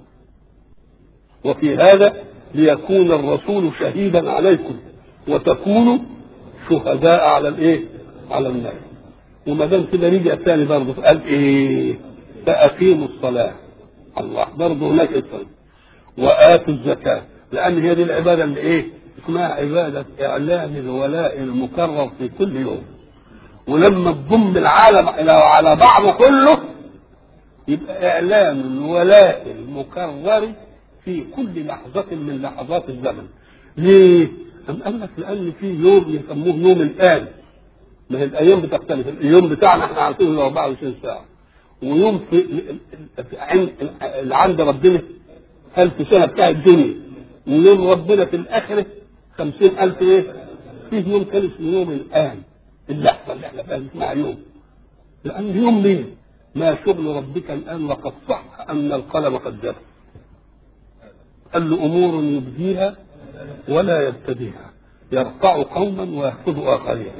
وفي هذا ليكون الرسول شهيدا عليكم وتكونوا شهداء على الايه؟ على الناس وما دام كده رجع تاني برضه قال ايه؟ فاقيموا الصلاه الله برضه هناك الصلاه واتوا الزكاه لان هي دي العباده اللي ايه؟ اسمها عبادة إعلان الولاء المكرر في كل يوم ولما تضم العالم إلى على بعضه كله يبقى إعلان الولاء المكرر في كل لحظة من لحظات الزمن ليه؟ أم قال لك لأن في يوم يسموه يوم الآن ما هي الأيام بتختلف اليوم بتاعنا احنا عارفينه 24 ساعة ويوم في عند اللي عند ربنا ألف سنة بتاع الدنيا ويوم ربنا في الآخرة خمسين ألف إيه؟ فيه يوم كان اسمه يوم الآن اللحظة اللي احنا فيها اسمها يوم لأن يوم مين؟ ما شغل ربك الآن وقد صح أن القلم قد جرى قال له أمور يبديها ولا يبتديها يرفع قوما ويخفض آخرين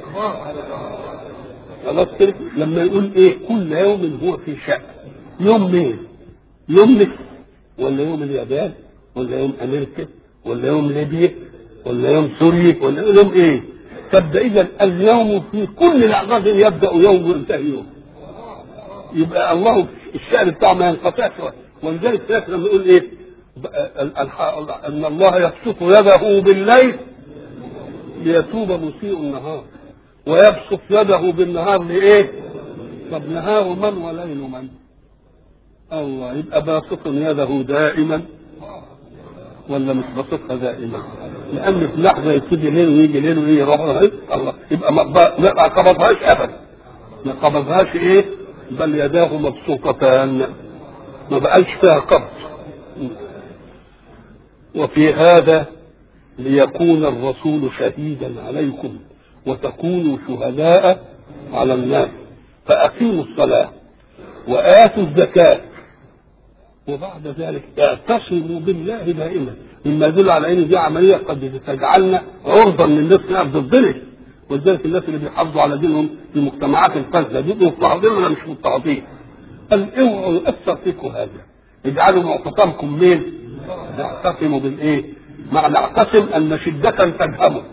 خلاص كده لما يقول إيه كل يوم هو في شأن يوم مين؟ يوم مصر ولا يوم اليابان ولا يوم أمريكا ولا يوم ليبيا ولا يوم سوريا ولا يوم ايه تبدا اذا اليوم في كل لحظات يبدا يوم وينتهي يوم يبقى الله الشأن بتاعه ما ينقطعش ولذلك الناس لما يقول ايه ان الله يبسط يده بالليل ليتوب مسيء النهار ويبسط يده بالنهار لايه؟ طب نهار من وليل من؟ الله يبقى باسط يده دائما ولا مش بسطها دائما لان في لحظه يبتدي ليل ويجي ليل ويجي يروح الله يبقى ما قبضهاش ابدا ما قبضهاش ايه بل يداه مبسوطتان ما بقاش فيها قبض وفي هذا ليكون الرسول شهيدا عليكم وتكونوا شهداء على الناس فأقيموا الصلاة وآتوا الزكاة وبعد ذلك اعتصموا بالله دائما مما يدل على ان دي عمليه قد تجعلنا عرضه للناس تلعب ضدنا ولذلك الناس اللي بيحافظوا على دينهم في المجتمعات الفاسده دي مضطهدين ولا مش مضطهدين؟ قال اوعوا يؤثر فيكم هذا اجعلوا معتصمكم مين؟ نعتصموا بالايه؟ مع نعتصم ان شده تجهمه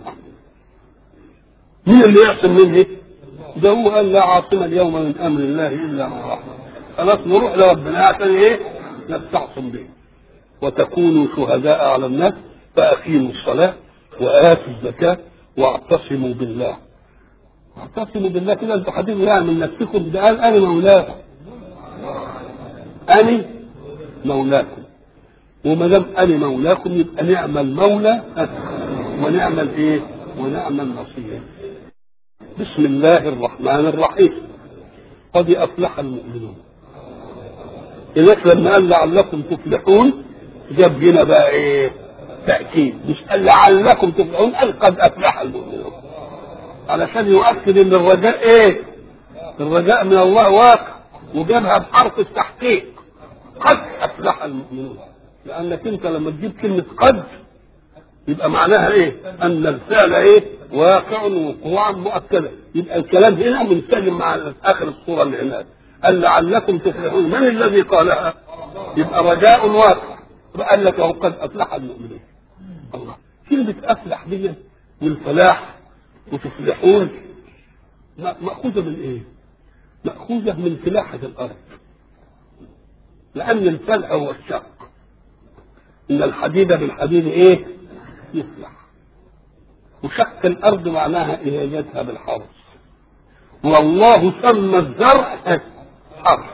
مين اللي يعصم منه؟ ده هو قال لا عاصم اليوم من امر الله الا من رحمه خلاص نروح لربنا عشان ايه؟ نستعصم به وتكونوا شهداء على الناس فاقيموا الصلاه واتوا الزكاه واعتصموا بالله اعتصموا بالله كده انتوا حديث يعني من نفسكم ده قال انا مولاكم انا مولاكم وما دام انا مولاكم يبقى نعم المولى ونعم الايه؟ ونعم النصير بسم الله الرحمن الرحيم قد افلح المؤمنون هناك لما قال لعلكم تفلحون جاب هنا بقى ايه تاكيد مش قال لعلكم تفلحون قال قد افلح المؤمنون علشان يؤكد ان الرجاء ايه الرجاء من الله واقع وجابها بحرف التحقيق قد افلح المؤمنون لانك انت لما تجيب كلمه قد يبقى معناها ايه ان الفعل ايه واقع وقوعا مؤكدا يبقى الكلام هنا منسجم مع اخر الصوره اللي هناك قال لعلكم تفلحون من الذي قالها يبقى رجاء واقع قال لك اهو قد افلح المؤمنون الله كلمه افلح دي والفلاح وتفلحون مأخوذة من ايه؟ مأخوذة من فلاحة الأرض لأن الفلح هو الشق إن الحديد بالحديد إيه؟ يفلح وشق الأرض معناها إهاجتها بالحرث والله سمى الزرع حرث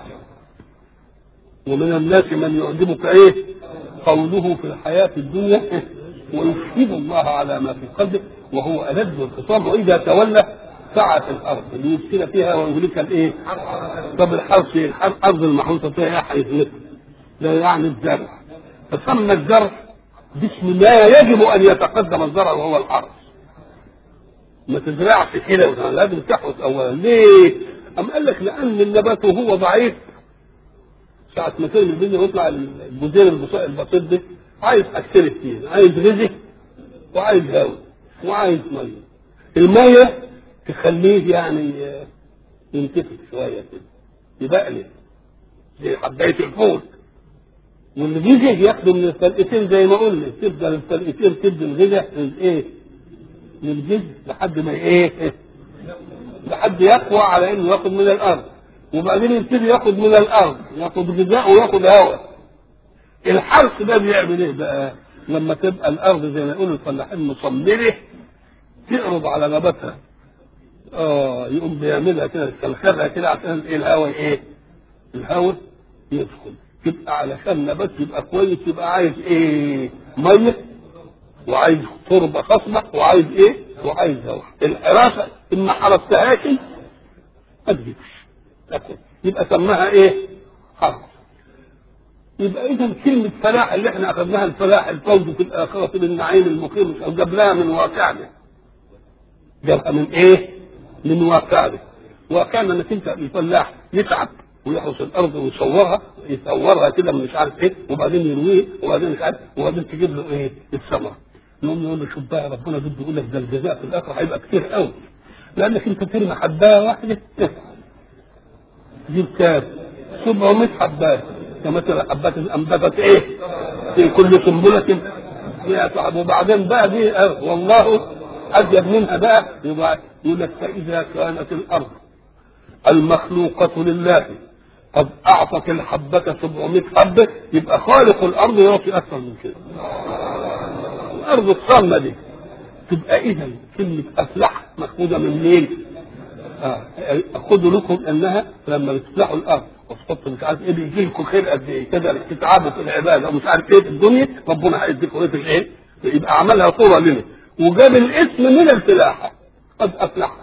ومن الناس من يعجبك إيه؟ قوله في الحياة الدنيا ويشهد الله على ما في قلبه وهو ألد الخصام وإذا تولى سعى في الأرض ليفسد فيها ويهلك الإيه؟ طب الحرث الأرض المحروسة فيها حيث مثل لا يعني الزرع فسمى الزرع باسم ما يجب أن يتقدم الزرع وهو الحرث ما تزرعش كده لازم تحرث أولا ليه؟ أم قال لك لأن النبات وهو ضعيف ساعة ما ترمي الدنيا ويطلع الجزير البسيط ده عايز حاجتين اثنين عايز غذاء وعايز هواء وعايز ميه الميه تخليه يعني ينتفخ شويه كده يبقلب زي حبايه الفول واللي بيجي ياخده من الفلقتين زي ما قلنا تبدا الفلقتين تدي الغذاء الايه؟ للجذر لحد ما ايه؟ لحد يقوى على انه ياخد من الارض وبعدين يبتدي ياخد من الارض ياخد غذاء وياخد هواء الحرث ده بيعمل ايه بقى؟ لما تبقى الارض زي ما يقولوا الفلاحين مصممه تقرب على نباتها اه يقوم بيعملها كده يستنخرها كده عشان ايه الهواء ايه؟ الهواء يدخل يبقى علشان النبات يبقى كويس يبقى عايز ايه؟ ميه وعايز تربه خصبه وعايز ايه؟ وعايز هواء الحراسه ان ما حرستهاش ما تجيبش تاكل يبقى سماها ايه؟ حرث يبقى اذا كلمه فلاح اللي احنا اخذناها الفلاح الفوز في الاخره بالنعيم المقيم او جبناها من واقعنا جابها من ايه؟ من واقعنا واقعنا انك انت الفلاح يتعب ويحرس الارض ويصورها يصورها كده مش عارف ايه وبعدين يرويه وبعدين مش عارف وبعدين تجيب له ايه؟ الثمره نقوم نقول له شوف بقى ربنا بده يقول لك ده الجزاء في الاخره هيبقى كتير قوي لانك انت ترمي حبايه واحده تجيب كام؟ 700 حبايه كمثل حبات انبتت ايه؟ في كل سنبلة مئة حب وبعدين بقى دي والله أزيد منها بقى يبقى يقول لك فإذا كانت الأرض المخلوقة لله قد أعطت الحبة 700 حبة يبقى خالق الأرض يعطي أكثر من كده. الأرض الصامة دي تبقى إذا كلمة أفلح مأخوذة من مين؟ آه. خدوا لكم أنها لما بتفلحوا الأرض وتحط مش عارف ايه بيجي لكم خير قد ايه كده تتعبوا في العباده ومش عارف ايه في الدنيا ربنا هيديكم ايه في الايه؟ يبقى عملها صوره لنا وجاب الاسم من الفلاحه قد افلح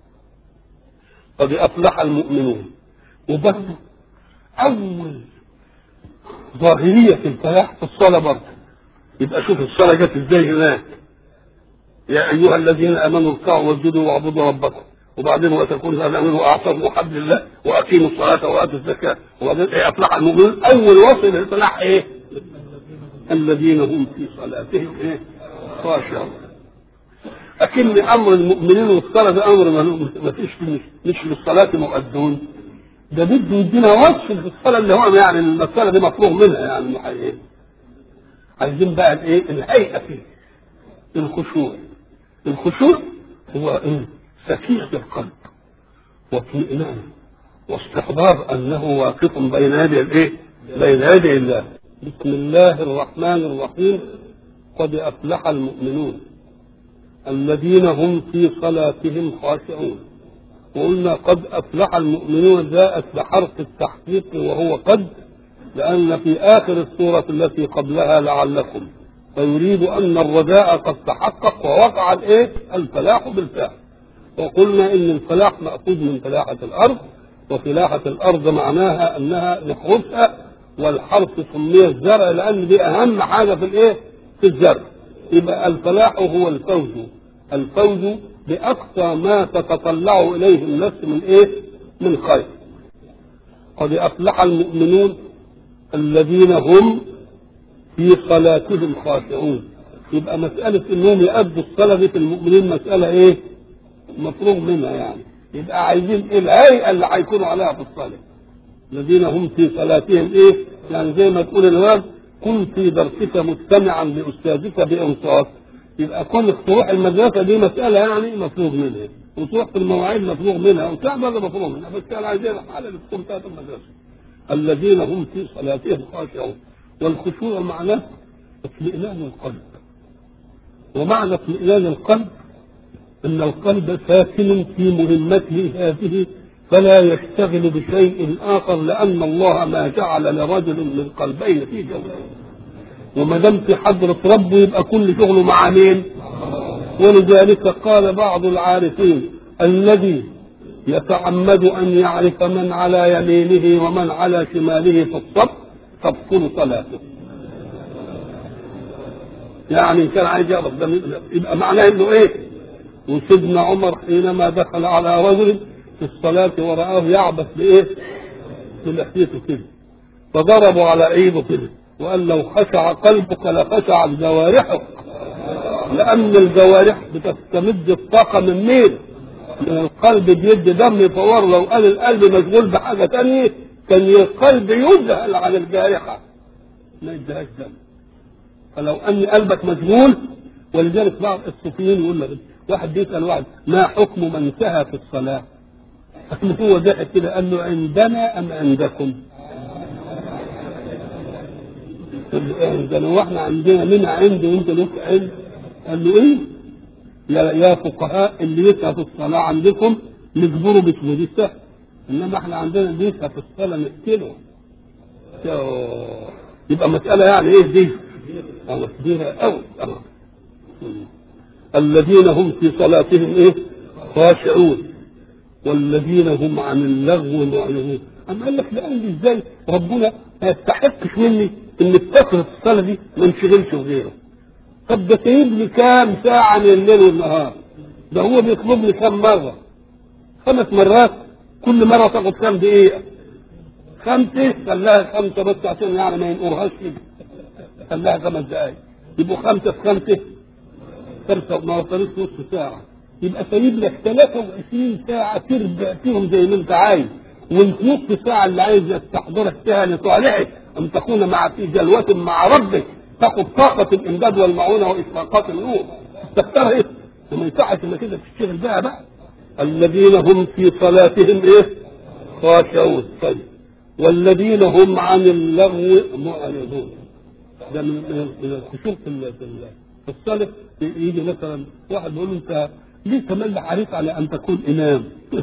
قد افلح المؤمنون وبرضه اول ظاهريه في الفلاح في الصلاه برضه يبقى شوف الصلاه جت ازاي هناك يا ايها الذين امنوا اركعوا واسجدوا واعبدوا ربكم وبعدين وتكون هذا منه واعتصموا حبل الله واقيموا الصلاه واتوا الزكاه وبعدين ايه افلح المؤمنون اول وصل للفلاح ايه؟ الذين هم في صلاتهم ايه خاشعون أكن أمر المؤمنين والصلاة ده أمر ما فيش مش للصلاة مؤدون ده بده يدينا وصف في الصلاة اللي هو يعني المسألة دي مفروغ منها يعني محققين عايزين بقى الايه الهيئة فيه الخشوع الخشوع هو ايه سكينة القلب واطمئنان واستحضار انه واقف بين يدي الايه بين يدي الله بسم الله الرحمن الرحيم قد افلح المؤمنون الذين هم في صلاتهم خاشعون وقلنا قد افلح المؤمنون جاءت بحرف التحقيق وهو قد لان في اخر السوره التي قبلها لعلكم فيريد ان الرجاء قد تحقق ووقع الايه الفلاح بالفعل وقلنا ان الفلاح ماخوذ من فلاحه الارض وفلاحه الارض معناها انها نحرسها والحرث سمي الزرع لان دي اهم حاجه في الايه في الزرع يبقى الفلاح هو الفوز الفوز باقصى ما تتطلع اليه النفس من ايه من خير قد افلح المؤمنون الذين هم في صلاتهم خاشعون يبقى مسألة انهم يأدوا الصلاة دي في المؤمنين مسألة ايه؟ مفروغ منها يعني يبقى عايزين ايه الهيئة اللي هيكونوا عليها في الصلاة الذين هم في صلاتهم ايه؟ يعني زي ما تقول الواد كن في درسك مستمعا لأستاذك بإنصاف يبقى كونك تروح المدرسة دي مسألة يعني مفروغ منها وتروح في المواعيد مفروغ منها وتعب هذا مفروغ منها بس كان عايزين الحالة اللي تكون بتاعت المدرسة الذين هم في صلاتهم خاشعون والخشوع معناه اطمئنان القلب ومعنى اطمئنان القلب ان القلب ساكن في مهمته هذه فلا يشتغل بشيء اخر لان الله ما جعل لرجل من قلبين في جوفه وما دام في حضره ربه يبقى كل شغله مع مين؟ ولذلك قال بعض العارفين الذي يتعمد ان يعرف من على يمينه ومن على شماله في الصف تبطل صلاته يعني كان عايز يعرف ده يبقى معناه انه ايه وسيدنا عمر حينما دخل على رجل في الصلاة ورآه يعبث بإيه؟ بلحيته كده فضربوا على عيبه كده وقال لو خشع قلبك لخشعت جوارحك لأن الجوارح بتستمد الطاقة من مين؟ من القلب بيدي دم يطور لو قال القلب مشغول بحاجة تانية كان القلب يذهل عن الجارحة ما يديهاش دم فلو أن قلبك مشغول ولذلك بعض الصوفيين يقول لك واحد بيسأل واحد ما حكم من سهى في الصلاة؟ هو ضحك كده قال له عندنا أم عندكم؟ عندنا واحنا عندنا لنا عند وانت لك عند قال له ايه؟ يا يا فقهاء اللي يسهى في الصلاة عندكم نجبره بسجود السهو انما احنا عندنا اللي يسهى في الصلاة نقتله يبقى مسألة يعني ايه دي؟ اه كبيرة قوي الذين هم في صلاتهم ايه؟ خاشعون والذين هم عن اللغو معرضون أما قال لك لأن ازاي ربنا ما يستحقش مني ان افتكر الصلاة دي ما انشغلش بغيره طب ده سايب لي كام ساعة من الليل والنهار ده هو بيطلبني كام مرة خمس مرات كل مرة تاخد كام دقيقة خمسة خلاها خمسة بس عشان يعني ما ينقرهاش كده خلاها خمس دقايق يبقوا خمسة في خمسة خمسة ما وصلتش نص ساعة يبقى سايب لك 23 ساعة تربع فيهم زي ما انت عايز والنص ساعة اللي عايز يستحضرك فيها لصالحك أن تكون مع في جلوة مع ربك تاخد طاقة الإمداد والمعونة وإشراقات النور تختار إيه؟ وما ينفعش إنك كده تشتغل بقى بقى الذين هم في صلاتهم إيه؟ خاشعون طيب والذين هم عن اللغو معرضون ده من من الخشوع في في الصلاة يجي مثلا واحد بيقول له أنت ليه كمان حريص على أن تكون إمام؟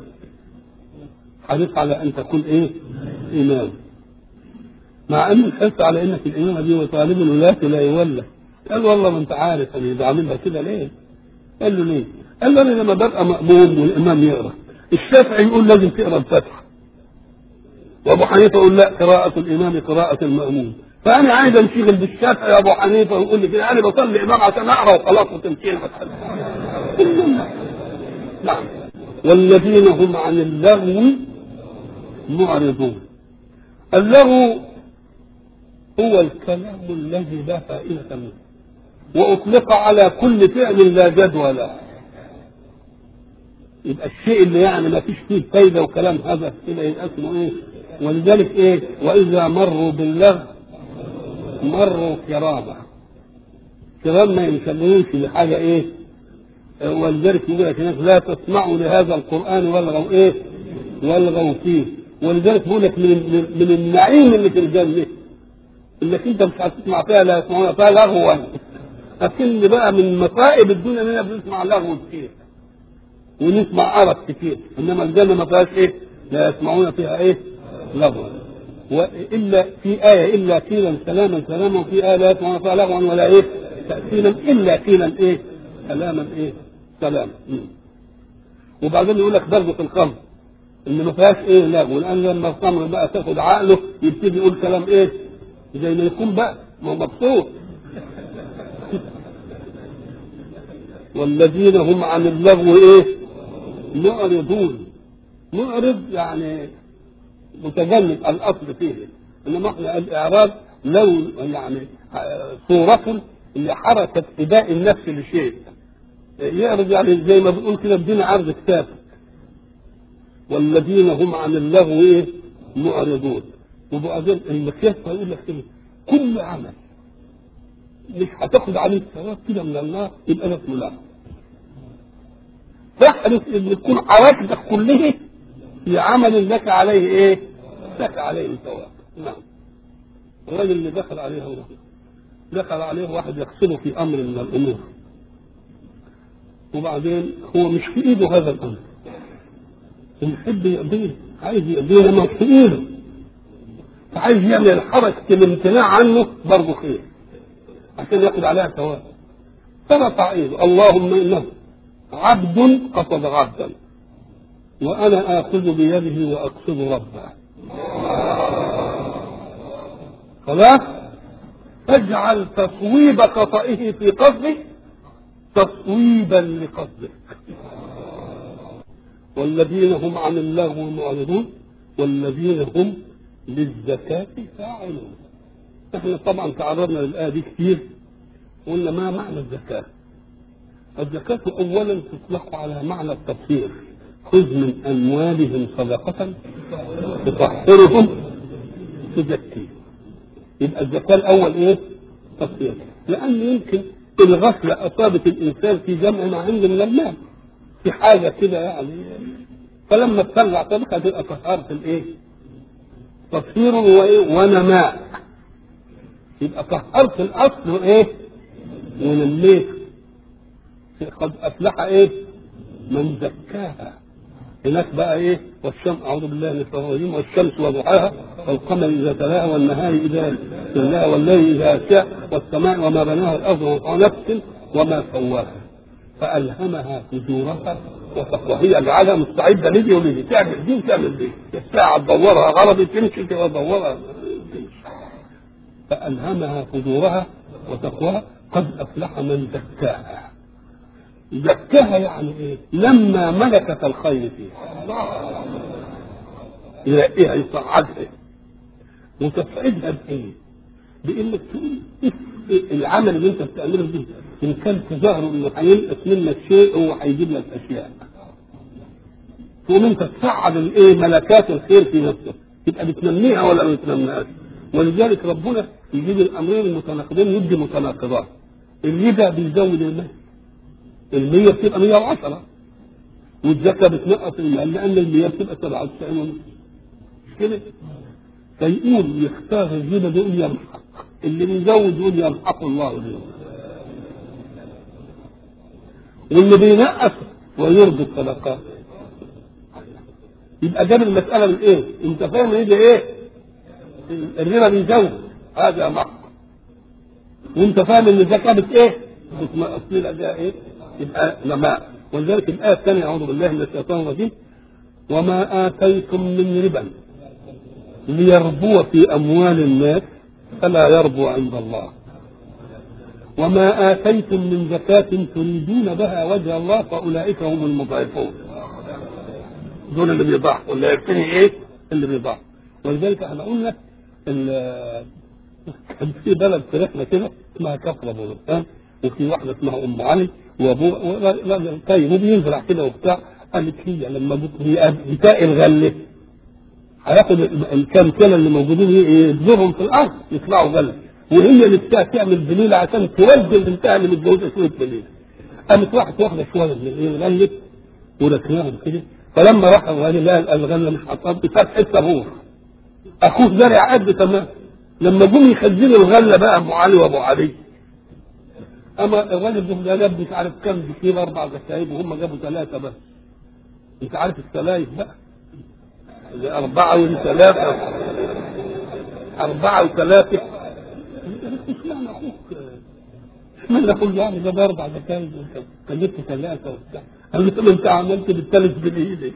حريص على أن تكون إيه؟ إمام مع ان الحرص على انك الامامه دي وطالب الولاة لا يولى قال والله ما انت عارف انا بعملها كده ليه؟ قال له ليه؟ قال له انا لما ببقى مأموم والامام يقرا الشافعي يقول لازم تقرا الفاتحه وابو حنيفه يقول لا قراءة الامام قراءة المأموم فانا عايز انشغل بالشافعي يا ابو حنيفه ويقول لي كده انا بصلي امام عشان اقرا وخلاص وتمشي نعم والذين هم عن اللغو معرضون اللغو هو الكلام الذي لا فائدة منه وأطلق على كل فعل لا جدوى له يبقى الشيء اللي يعني ما فيش فيه فايدة وكلام هذا كده يبقى اسمه ايه ولذلك ايه وإذا مروا باللغو مروا كرامة كرام ما يسمونوش لحاجة ايه ولذلك يقول لك هناك لا تسمعوا لهذا القرآن والغوا ايه والغوا فيه ولذلك بيقول لك من, من, من النعيم اللي في الجنة انك انت مش هتسمع فيها لا يسمعون فيها لغوا لكن بقى من مصائب الدنيا اننا بنسمع لغو كتير ونسمع عرب كتير انما الجنه ما فيهاش ايه لا يسمعون فيها ايه لغوا والا في ايه الا قيلا سلاما سلاما وفي ايه لا يسمعون فيها لغوا ولا ايه تاثيرا الا قيلا ايه سلاما ايه سلاما وبعدين يقول لك برضه في الخمر ان ما فيهاش ايه لغو لان لما الخمر بقى تاخد عقله يبتدي يقول كلام ايه زي ما يكون بقى ما هو مبسوط والذين هم عن اللغو ايه معرضون معرض يعني متجنب الاصل فيه انما احنا الاعراض لو يعني صورة لحركة اباء النفس لشيء يعرض يعني زي ما بنقول كده بدينا عرض كتاب والذين هم عن اللغو ايه معرضون وبعدين المكياس هيقول لك كده كل عمل مش هتاخد عليه ثواب كده من الله يبقى ده اسمه لغو تحرص ان تكون حوادثك كلها في عمل لك عليه ايه؟ لك عليه ثواب نعم الراجل اللي دخل عليه هو دخل عليه واحد يقصده في امر من الامور وبعدين هو مش في ايده هذا الامر ويحب يقضيه عايز يقضيه لما في ايده فعايز يعمل حركه الامتناع عنه برضه خير عشان ياخد عليها ثواب فرفع ايده اللهم انه عبد قصد عبدا وانا اخذ بيده واقصد ربه خلاص اجعل تصويب خطئه في قصده تصويبا لقصدك والذين هم عن اللغو معرضون والذين هم للزكاة فاعلون احنا طبعا تعرضنا للآية دي كتير قلنا ما معنى الزكاة الزكاة أولا تطلق على معنى التطهير خذ من أموالهم صدقة تطهرهم تزكيهم يبقى الزكاة الأول إيه؟ تطهير لأن يمكن الغفلة أصابت الإنسان في جمع ما عنده من المال في حاجة كده يعني فلما تطلع صدقة تبقى طهارة الإيه؟ تطهير وإيه؟ ونماء يبقى طهرت الأصل وإيه؟ ونميت قد افلح ايه من زكاها هناك بقى ايه والشمس اعوذ بالله من الشيطان الرجيم والشمس وضحاها والقمر اذا تلاها والنهار اذا جلاها والليل اذا شاء والسماء وما بناها الارض ونفس وما سواها فالهمها فجورها وتقواها هي جعلها مستعده لدي ولدي تعمل دي وتعمل دي الساعه تدورها غرضي تمشي كده تدورها فالهمها فجورها وتقواها قد افلح من زكاها زكاها يعني ايه؟ لما ملكت الخير فيها يلاقيها يصعدها وتسعدها بايه؟ بانك تقول إيه العمل اللي انت بتعمله ده ان كان تظاهر انه هينقص منك شيء هو هيجيب لك اشياء. تقوم انت تصعد الايه ملكات الخير في نفسك تبقى بتنميها ولا ما بتنميهاش؟ ولذلك ربنا يجيب الامرين المتناقضين يدي متناقضات. الربا بيزود المال. المية بتبقى 110 والزكاة بتنقص المال لأن المية بتبقى 97 ونص مش كده؟ فيقول يختار الربا ده يقول يمحق اللي بيزود يقول يمحق الله الربا واللي بينقص ويرضي الصدقات يبقى جاب المسألة من إيه؟ أنت فاهم إيه ده إيه؟ الربا بيزود هذا محق وأنت فاهم إن الزكاة بت إيه؟ بتنقص لي ده إيه؟ يبقى نماء ولذلك الآية الثانية أعوذ بالله من الشيطان الرجيم وما آتيتم من ربا ليربو في أموال الناس فلا يربو عند الله وما آتيتم من زكاة تريدون بها وجه الله فأولئك هم المضعفون دول اللي بيضحوا اللي يبتني إيه اللي بيضحوا ولذلك احنا قلنا كان في بلد في رحله كده اسمها كفر ابو غرفان وفي واحده اسمها ام علي وابوه راجل طيب وبيزرع كده وبتاع قالت هي لما بتاء الغله هياخد الكام كيلو اللي موجودين يبذرهم في الارض يطلعوا غله وهي اللي بتاع تعمل بليله عشان تودي البنتها اللي متجوزه شويه بليله قامت راحت واخده شويه من الغله وركناهم كده فلما راح الغني لقى الغله مش هتقضي فات حته روح اخوه زرع قد تمام لما جم يخزنوا الغله بقى ابو علي وابو علي اما الراجل ده جاب مش عارف كام بكيل اربع غسايب وهم جابوا ثلاثه بس انت عارف الثلاث بقى أربعة وثلاثة أربعة وثلاثة اشمعنى أخوك اشمعنى أخوك يعني جاب أربع غسايب وأنت جبت ثلاثة وبتاع قال له أنت عملت بالثالث بإيدك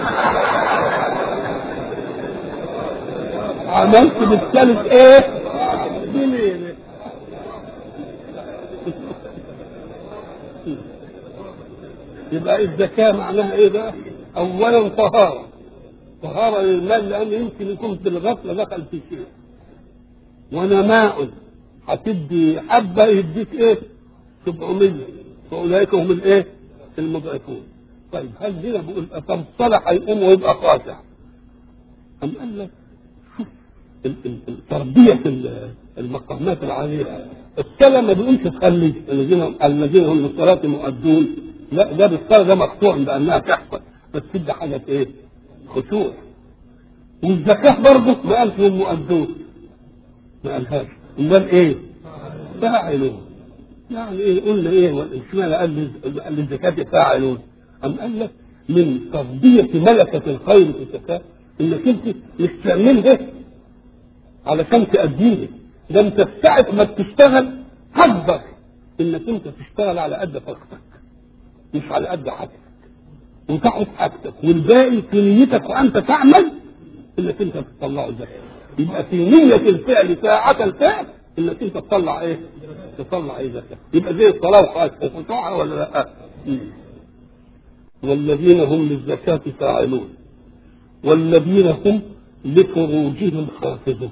عملت بالثالث إيه؟ بإيدك يبقى الزكاة معناها ايه بقى؟ أولا طهارة طهارة للمال لأن يمكن يكون في الغفلة دخل في شيء ونماء هتدي حبة يديك ايه؟ 700 فأولئك هم الايه؟ المضعفون طيب هل هنا بقول طب الصلاح هيقوم ويبقى خاشع أم قال لك شوف تربية المقامات العالية الصلاة ما بيقولش تخلي الذين الذين هم للصلاة مؤدون لا ده بالصلاة ده مقطوع بأنها تحصل بس تدي حاجة إيه؟ خشوع والزكاة برضه ما قالش هم مؤدون ما قالهاش امال إيه؟ فاعلون يعني إيه قلنا إيه اشمعنى قال للزكاة فاعلون أم قال لك من تربية ملكة الخير في الزكاة إنك أنت مش تعملها علشان تأديها ده أنت في ساعة ما بتشتغل قدر إنك أنت تشتغل على قد طاقتك مش على قد حاجتك وتاخد حاجتك والباقي في نيتك وانت تعمل انك انت تطلعه زكاه يبقى في نية الفعل ساعة الفعل انك انت تطلع ايه؟ تطلع ايه زكاة يبقى زي الصلاة وخشوعها ولا لا؟ والذين هم للزكاة فاعلون والذين هم لفروجهم حافظون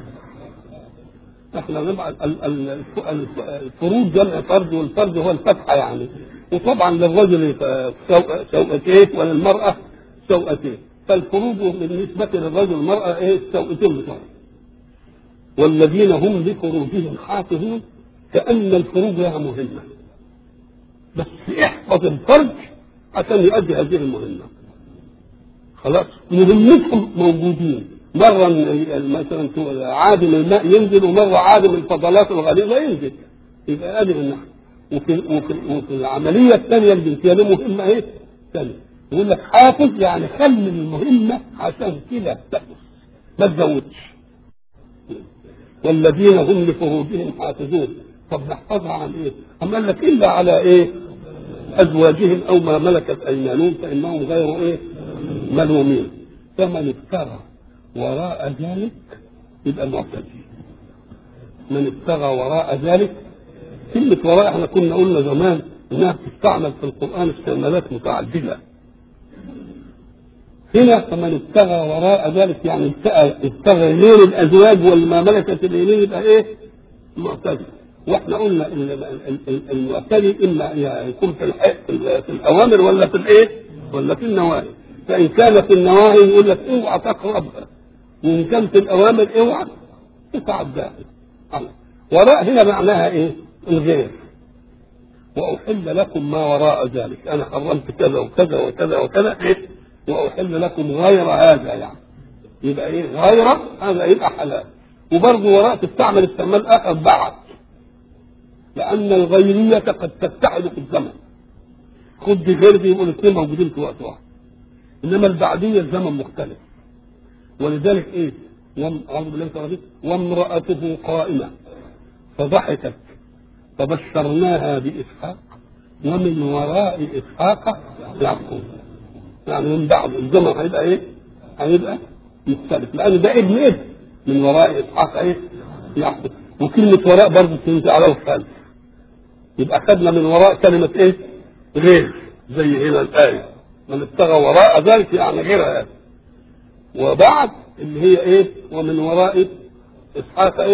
احنا نبعد الفروج جمع فرد والفرد هو الفتحة يعني وطبعا للرجل سوءتين وللمرأة سوءتين فالفروج بالنسبة للرجل والمرأة ايه السوءتين بتوعهم والذين هم لفروجهم حافظون كأن الفروج لها مهمة بس احفظ الفرج عشان يؤدي هذه المهمة خلاص مهمتهم موجودين مرة مثلا عادم الماء ينزل ومرة عادم الفضلات الغليظة ينزل يبقى ادي من ناحية وفي, وفي, وفي العملية الثانية الجنسية له مهمة ايه؟ ثانية يقول لك حافظ يعني خلي المهمة عشان كده تحفظ ما تزودش والذين هم لفروجهم حافظون طب نحفظها عن ايه؟ أم قال لك إلا على ايه؟ أزواجهم أو ما ملكت أيمانهم فإنهم غير ايه؟ ملومين فمن ابتغى وراء ذلك يبقى معتدي من ابتغى وراء ذلك كلمة وراء احنا كنا قلنا زمان انها بتستعمل في القرآن استعمالات متعددة هنا فمن ابتغى وراء ذلك يعني ابتغى, ابتغى غير الازواج والما ملكت اليمين يبقى ايه؟ معتدي واحنا قلنا المعتدي اما يكون في, في الاوامر ولا في الايه؟ ولا في النواهي فان كان في النواهي يقول لك اوعى تقربها وان كان في الاوامر اوعى تتعداها وراء هنا معناها ايه؟ الغير وأحل لكم ما وراء ذلك أنا حرمت كذا وكذا وكذا وكذا إيه؟ وأحل لكم غير هذا يعني يبقى إيه غير هذا يبقى حلال وبرضه وراء تستعمل استعمال آخر بعد لأن الغيرية قد تتحد في الزمن خد دي غير دي يبقوا الاثنين موجودين في وقت واحد إنما البعدية الزمن مختلف ولذلك إيه أعوذ بالله من وامرأته قائمة فضحكت فبشرناها بإسحاق ومن وراء إسحاق يعقوب يعني من بعد الزمن هيبقى إيه؟ هيبقى مختلف لأن ده ابن ابن من وراء إسحاق إيه؟ يعقوب وكلمة وراء برضه تنزل على الخلف يبقى خدنا من وراء كلمة إيه؟ غير زي هنا الآية من ابتغى وراء ذلك يعني غير هذا وبعد اللي هي إيه؟ ومن وراء إسحاق إيه؟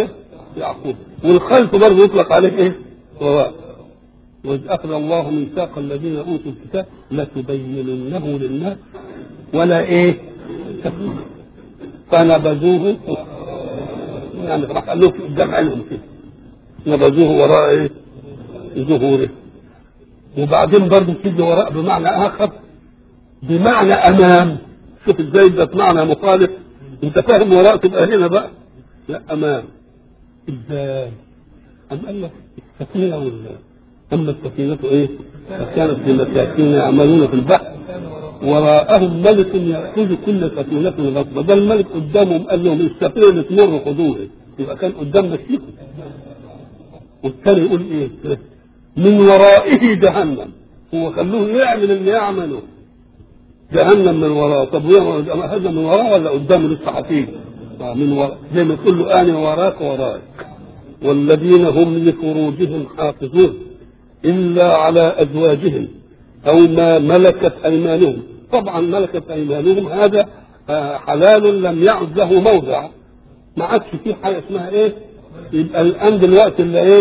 يعقوب والخلف برضه يطلق عليه ايه؟ وراء وإذ أخذ الله ميثاق الذين أوتوا الكتاب لتبيننه للناس ولا إيه؟ تكتمونه. فنبذوه يعني راح قال له قدام عينهم كده نبذوه وراء ايه؟ ظهوره وبعدين برضه تيجي وراء بمعنى اخر بمعنى امام شوف ازاي ده معنى مخالف انت فاهم وراء تبقى هنا بقى لا امام ازاي؟ أم قال لك السفينة ولا أما السفينة إيه؟ فكانت لمساكين يعملون في البحر وراءهم ملك يأخذ كل سفينة غصبا ده الملك قدامهم قال لهم السفينة اللي تمر خذوها يبقى كان قدام مسيكم والثاني يقول إيه؟ من ورائه جهنم هو خلوه يعمل اللي يعمله جهنم من وراه طب هذا من وراه ولا قدامه لسه حفيظ من وراء زي ما تقول له انا وراك وراك والذين هم لفروجهم حافظون الا على ازواجهم او ما ملكت ايمانهم طبعا ملكت ايمانهم هذا حلال لم يعد له موضع ما عادش فيه حاجه اسمها ايه يبقى الان دلوقتي اللي ايه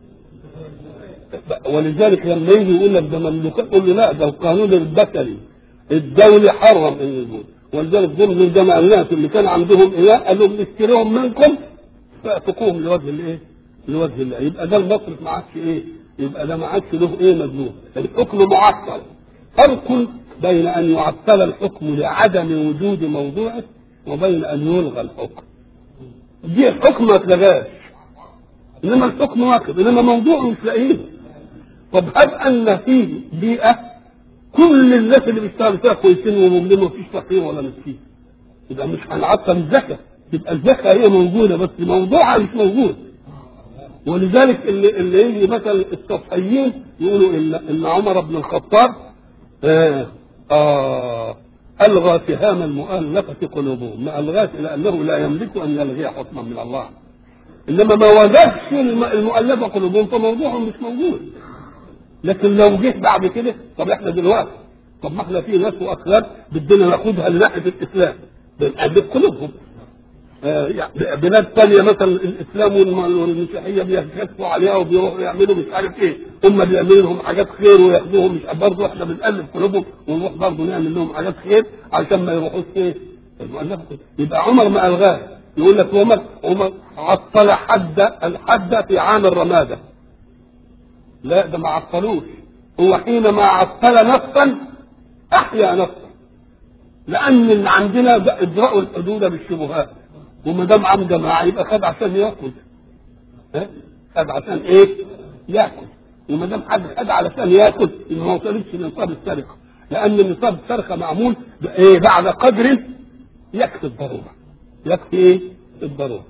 ولذلك لما يجي يقول لك ده مملوكات قول له لا ده القانون البشري الدولي حرم ان يجوز ولذلك دول من جماعات اللي كان عندهم اله قال لهم نشتريهم منكم فاتقوهم لوجه الايه؟ لوجه الله يبقى ده المصرف ما عادش ايه؟ يبقى ده ما عادش له ايه مجنون الحكم معطل فرق بين ان يعطل الحكم لعدم وجود موضوعه وبين ان يلغى الحكم دي الحكم ما اتلغاش انما الحكم واقف انما موضوع مش لاقيه طب هب ان فيه بيئه كل الناس اللي بيشتغلوا فيها كويسين ومؤمنين مفيش فقير ولا مسكين يبقى مش هنعطل الزكاه يبقى الزكاه هي موجوده بس موضوعها مش موجود ولذلك اللي, اللي يجي مثلا السطحيين يقولوا ان ان عمر بن الخطاب آه آه الغى سهام المؤلفه قلوبهم ما الغاش لانه لا يملك ان يلغي حكما من الله انما ما وجدش المؤلفه قلوبهم فموضوعهم مش موجود لكن لو جه بعد كده طب احنا دلوقتي طب ما احنا في ناس واخلاق بدنا ناخدها لناحيه الاسلام بنقلب قلوبهم آه يعني بلاد ثانيه مثلا الاسلام والمسيحيه بيكتفوا عليها وبيروحوا يعملوا مش عارف ايه هم بيعملوا لهم حاجات خير وياخدوهم مش برضه احنا بنقلب قلوبهم ونروح برضه نعمل لهم حاجات خير عشان ما يروحوش ايه المؤلفه يبقى عمر ما الغاه يقول لك عمر عمر عطل حد الحد في عام الرماده لا ده ما عطلوش هو حينما عطل نصا احيا نصا لان اللي عندنا اجراء الحدود بالشبهات وما دام عم جماعه يبقى خد عشان ياكل ها خد عشان ايه؟ ياكل وما دام حد خد علشان ياكل يبقى ما وصلتش لنصاب السرقه لان نصاب السرقه معمول ايه بعد قدر يكفي الضروره يكفي ايه؟ الضروره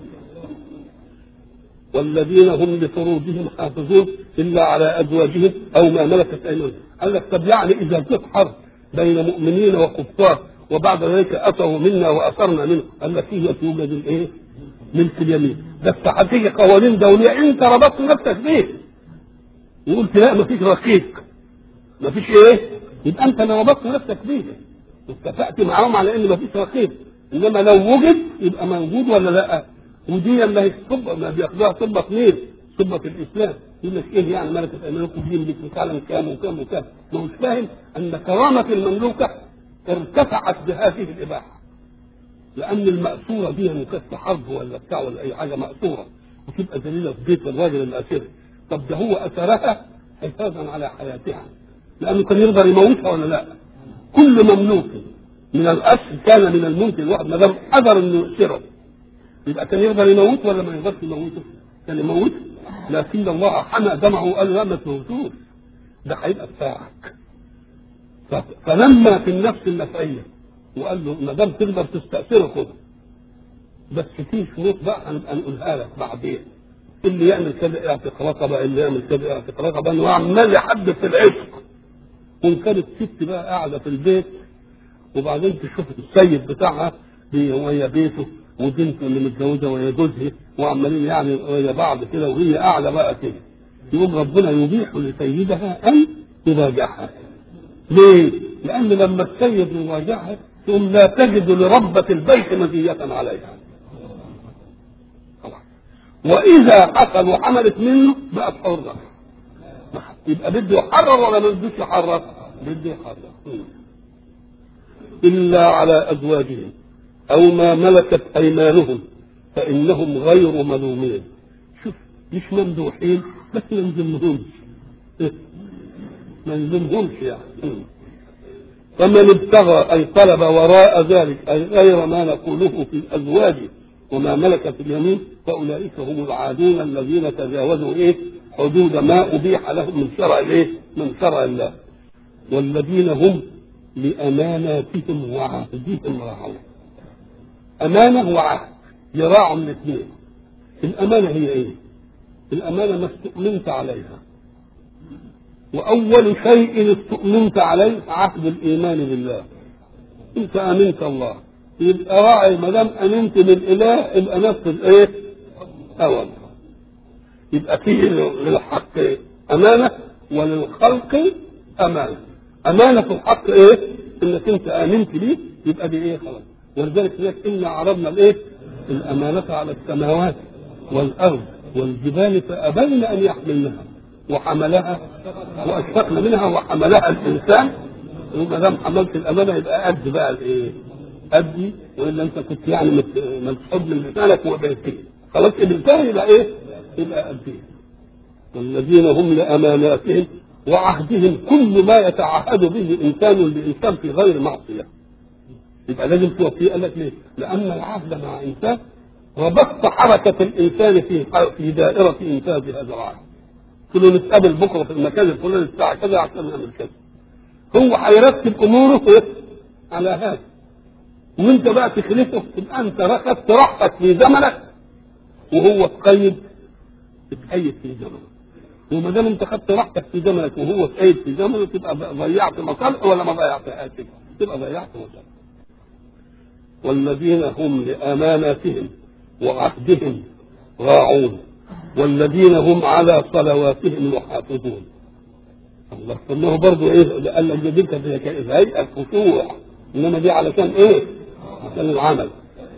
والذين هم لفروجهم حافظون الا على ازواجهم او ما ملكت ايمانهم قال لك طب يعني اذا كنت حرب بين مؤمنين وكفار وبعد ذلك اتوا منا واثرنا منه قال لك فيه يوجد الايه؟ ملك اليمين بس هتيجي قوانين دوليه انت ربطت نفسك بيه وقلت لا مفيش رقيق مفيش ايه؟ يبقى انت اللي ربطت نفسك بيه اتفقت معاهم على ان مفيش رقيق انما لو وجد يبقى موجود ولا لا؟ ودي اللي هي صبة ما بياخدوها صبة اثنين صبة في الإسلام يقول لك إيه يعني ملكة أيمانكم دي ملك تعلم كام وكام وكام ما هوش فاهم أن كرامة المملوكة ارتفعت بهذه الإباحة لأن المأسورة دي إن كانت حرب ولا بتاع ولا أي حاجة مأسورة وتبقى ذليلة في بيت الراجل الأسير طب ده هو أثرها حفاظا على حياتها لأنه كان يقدر يموتها ولا لا كل مملوك من الأصل كان من الممكن الواحد ما دام قدر إنه يؤثره يبقى كان يقدر يموت ولا ما يقدرش يموته؟ كان يموت لكن الله حمى دمعه وقال لا ما تموتوش ده هيبقى بتاعك فلما في النفس النفعية وقال له ما دام تقدر تستأثره خده بس في شروط بقى هنبقى نقولها لك بعدين اللي يعمل كده اعتق رقبه اللي يعمل كده اعتق رقبه انه عمال يحدث في العشق وان كانت ست بقى قاعده في البيت وبعدين تشوف السيد بتاعها وهي بيته وبنته اللي متجوزه وهي جوزها وعمالين يعني ويا بعض كده وهي قاعده بقى كده يقوم ربنا يبيح لسيدها ان يراجعها ليه؟ لان لما السيد يراجعها ثم لا تجد لربة البيت مزية عليها خلاص واذا حصل وحملت منه بقت حره يبقى بده يحرر ولا ما بدوش يحرر؟ بده يحرر الا على ازواجهم او ما ملكت ايمانهم فانهم غير ملومين شوف مش ممدوحين بس ما نلزمهمش ما نلزمهمش يعني فمن ابتغى اي طلب وراء ذلك اي غير ما نقوله في الازواج وما ملكت اليمين فاولئك هم العادون الذين تجاوزوا ايه حدود ما ابيح لهم من شرع الايه من شرع الله والذين هم لاماناتهم وعهدهم راعون امانه وعهد يراعوا من اثنين الامانه هي ايه الامانه ما استؤمنت عليها واول شيء استؤمنت عليه عهد الايمان بالله انت امنت الله يبقى راعي ما دام امنت بالاله يبقى نفذ ايه اوامر يبقى فيه للحق امانه وللخلق امانه امانه في الحق ايه انك انت امنت بيه يبقى دي ايه خلاص ولذلك هناك انا عرضنا الايه الامانه على السماوات والارض والجبال فابين ان يحملنها وحملها واشفقنا منها وحملها الانسان وما دام حملت الامانه يبقى قد بقى الايه؟ قدي والا انت كنت يعني مسحوب من لسانك وبيتك خلاص قبلتها يبقى ايه؟ يبقى قدي والذين هم لاماناتهم وعهدهم كل ما يتعهد به انسان لانسان في غير معصيه يبقى لازم توفيه قال لك ليه؟ لان العهد مع انسان ربطت حركه الانسان في في دائره انتاج هذا العهد قلت له نتقابل بكره في المكان الفلاني الساعه كذا عشان نعمل كذا هو هيرتب اموره على هذا وانت بقى تخلفه تبقى انت اخذت راحتك في زمنك وهو تقيد تتقيد في زمنك وما دام انت خدت راحتك في زمنك وهو تقيد في زمنه تبقى ضيعت مصالح ولا ما ضيعتهاش تبقى ضيعت مصالح والذين هم لاماناتهم وعهدهم راعون والذين هم على صلواتهم يحافظون الله انه برضه ايه قال لك دي كانت هيئه الخشوع انما دي علشان ايه؟ عشان العمل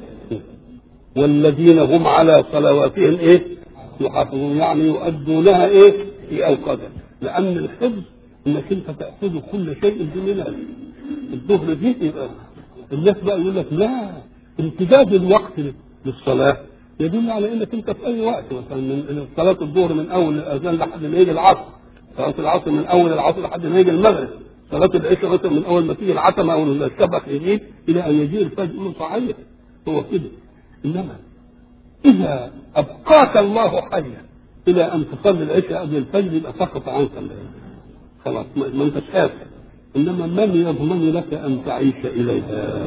والذين هم على صلواتهم ايه؟ يحافظون يعني يؤدونها ايه؟ في اوقاتها لان الحفظ انك انت تاخذ كل شيء بمنها الظهر دي يبقى الناس بقى يقول لك لا امتداد الوقت للصلاه يدل على انك انت في اي وقت مثلا من صلاه الظهر من اول الاذان لحد ما يجي العصر صلاه العصر من اول العصر لحد ما يجي المغرب صلاه العشاء مثلا من اول ما تيجي العتمه او الشبك يجيب الى ان يجيء الفجر يقول صحيح هو كده انما اذا ابقاك الله حيا الى ان تصلي العشاء قبل الفجر يبقى سقط عنك خلاص ما انتش قادر انما من يضمن لك ان تعيش اليها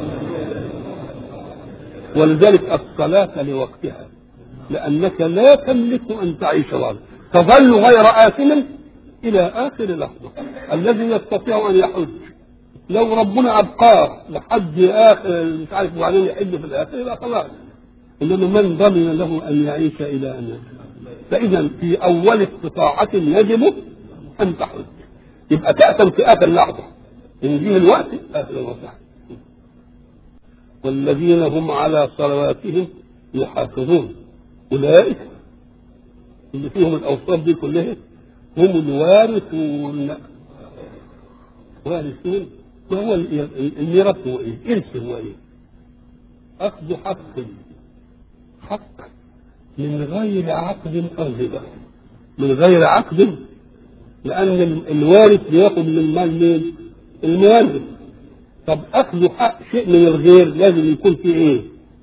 ولذلك الصلاة لوقتها لأنك لا تملك أن تعيش غير تظل غير آثم إلى آخر لحظة الذي يستطيع أن يحج لو ربنا أبقاه لحد آخر مش عارف وبعدين يحج في الآخر يبقى خلاص إنما من ضمن له أن يعيش إلى أن فإذا في أول استطاعة يجب أن تحج يبقى تأتم في آخر لحظة إن جه الوقت أهلا وسهلا والذين هم على صلواتهم يحافظون أولئك اللي فيهم الأوصاف دي كلها هم الوارثون وارثون وهو الميراث هو ايه؟ إرث هو ايه؟ أخذ حق حق من غير عقد أو هبة من غير عقد لأن الوارث بياخد من المال مين؟ المورث طب اخذ حق شيء من الغير لازم يكون فيه ايه؟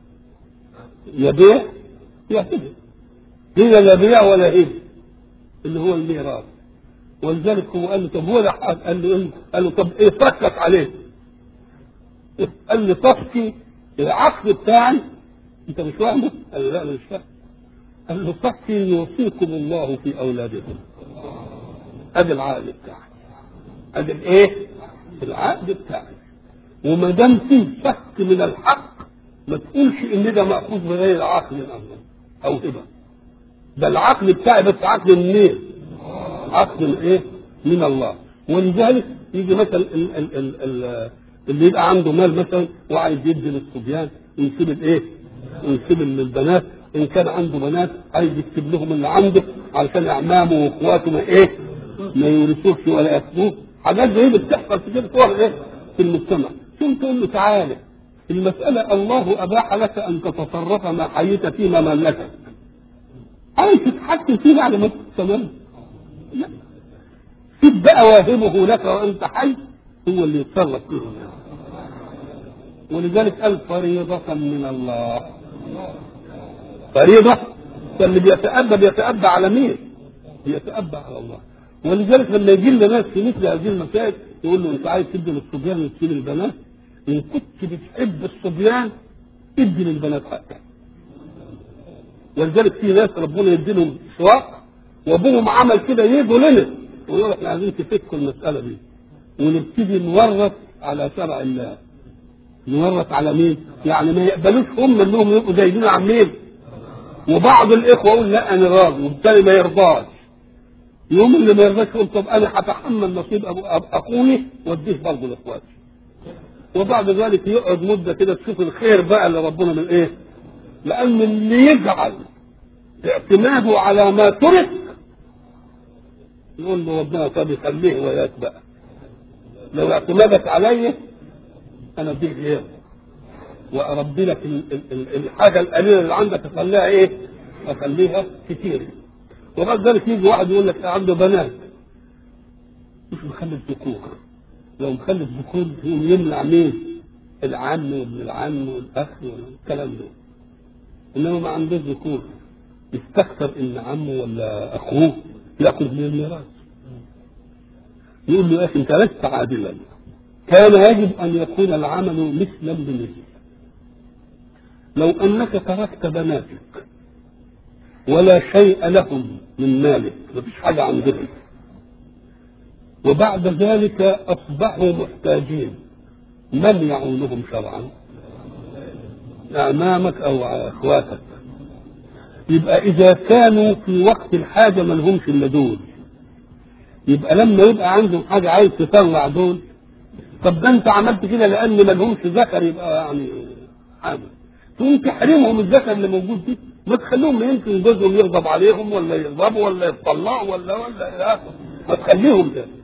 يبيع يهبه هنا لا بيع ولا هب اللي هو الميراث ولذلك هو قال له طب هو ده قال له قال له طب ايه فكك عليه؟ قال له طفي العقد بتاعي انت مش فاهمه؟ قال له لا انا مش فاهم قال له طفي يوصيكم الله في اولادكم ادي العقد بتاعي ادي الايه؟ العقد بتاعي وما دام فيه شك من الحق ما تقولش ان ده ماخوذ بغير عقل الاول او هبه ده العقل بتاعي بس عقل منين؟ عقل من ايه؟ من الله ولذلك يجي مثلا ال ال ال ال اللي يبقى عنده مال مثلا وعايز يدي للصبيان ينسب الايه؟ ينسب للبنات ان كان عنده بنات عايز يكتب لهم اللي عنده علشان اعمامه واخواته ما ايه ما يورثوش ولا ياخذوه حاجات زي دي بتحصل في كده صور ايه في المجتمع ثم تقول له تعالى المسألة الله أباح لك أن تتصرف ما حييت فيما ملكك عايز تتحكم فيه بعد ما تمام لا سيب بقى واهبه لك وأنت حي هو اللي يتصرف فيه ولذلك قال فريضة من الله فريضة فاللي بيتأبى بيتأبى على مين؟ بيتأبى على الله ولذلك لما يجي لنا ناس في مثل هذه المسائل يقول له انت عايز تدي للصبيان وتسيب البنات ان كنت بتحب الصبيان ادي للبنات حقها ولذلك في ناس ربنا يدي لهم سواق وابوهم عمل كده يجوا لنا ويقول احنا عايزين تفكوا المساله دي ونبتدي نورث على شرع الله نورث على مين؟ يعني ما يقبلوش هم انهم يبقوا جايبين عن مين؟ وبعض الاخوه يقول لا انا راضي والتاني ما يرضاش يوم اللي ما يرضاش يقول طب انا هتحمل نصيب أبو أب اخوي واديه برضه لاخواتي وبعد ذلك يقعد مده كده تشوف الخير بقى اللي ربنا من ايه؟ لان اللي يجعل اعتماده على ما ترك يقول له ربنا طب يخليه وياك بقى لو اعتمدت علي انا اديك غيره واربي لك ال- ال- ال- الحاجه القليله اللي عندك اخليها ايه؟ اخليها كتير وبعد ذلك يجي واحد يقول لك عنده بنات مش مخلف ذكور لو مخلف ذكور يقوم يمنع مين؟ العم وابن العم والاخ والكلام ده انما ما عندوش ذكور يستكثر ان عمه ولا اخوه ياخذ من الميراث يقول له يا اخي انت لست عادلا كان يجب ان يكون العمل مثلا بمثل لو انك تركت بناتك ولا شيء لهم من مالك مفيش حاجه عندهم وبعد ذلك اصبحوا محتاجين من يعونهم شرعا امامك او اخواتك يبقى اذا كانوا في وقت الحاجه ما لهمش الا دول يبقى لما يبقى عندهم حاجه عايز تطلع دول طب ده انت عملت كده لان ما لهمش ذكر يبقى يعني حامل تقوم تحرمهم الذكر اللي موجود دي ما تخليهم يمكن جوزهم يغضب عليهم ولا يغضبوا ولا يطلعوا ولا ولا الى اخره ما تخليهم ده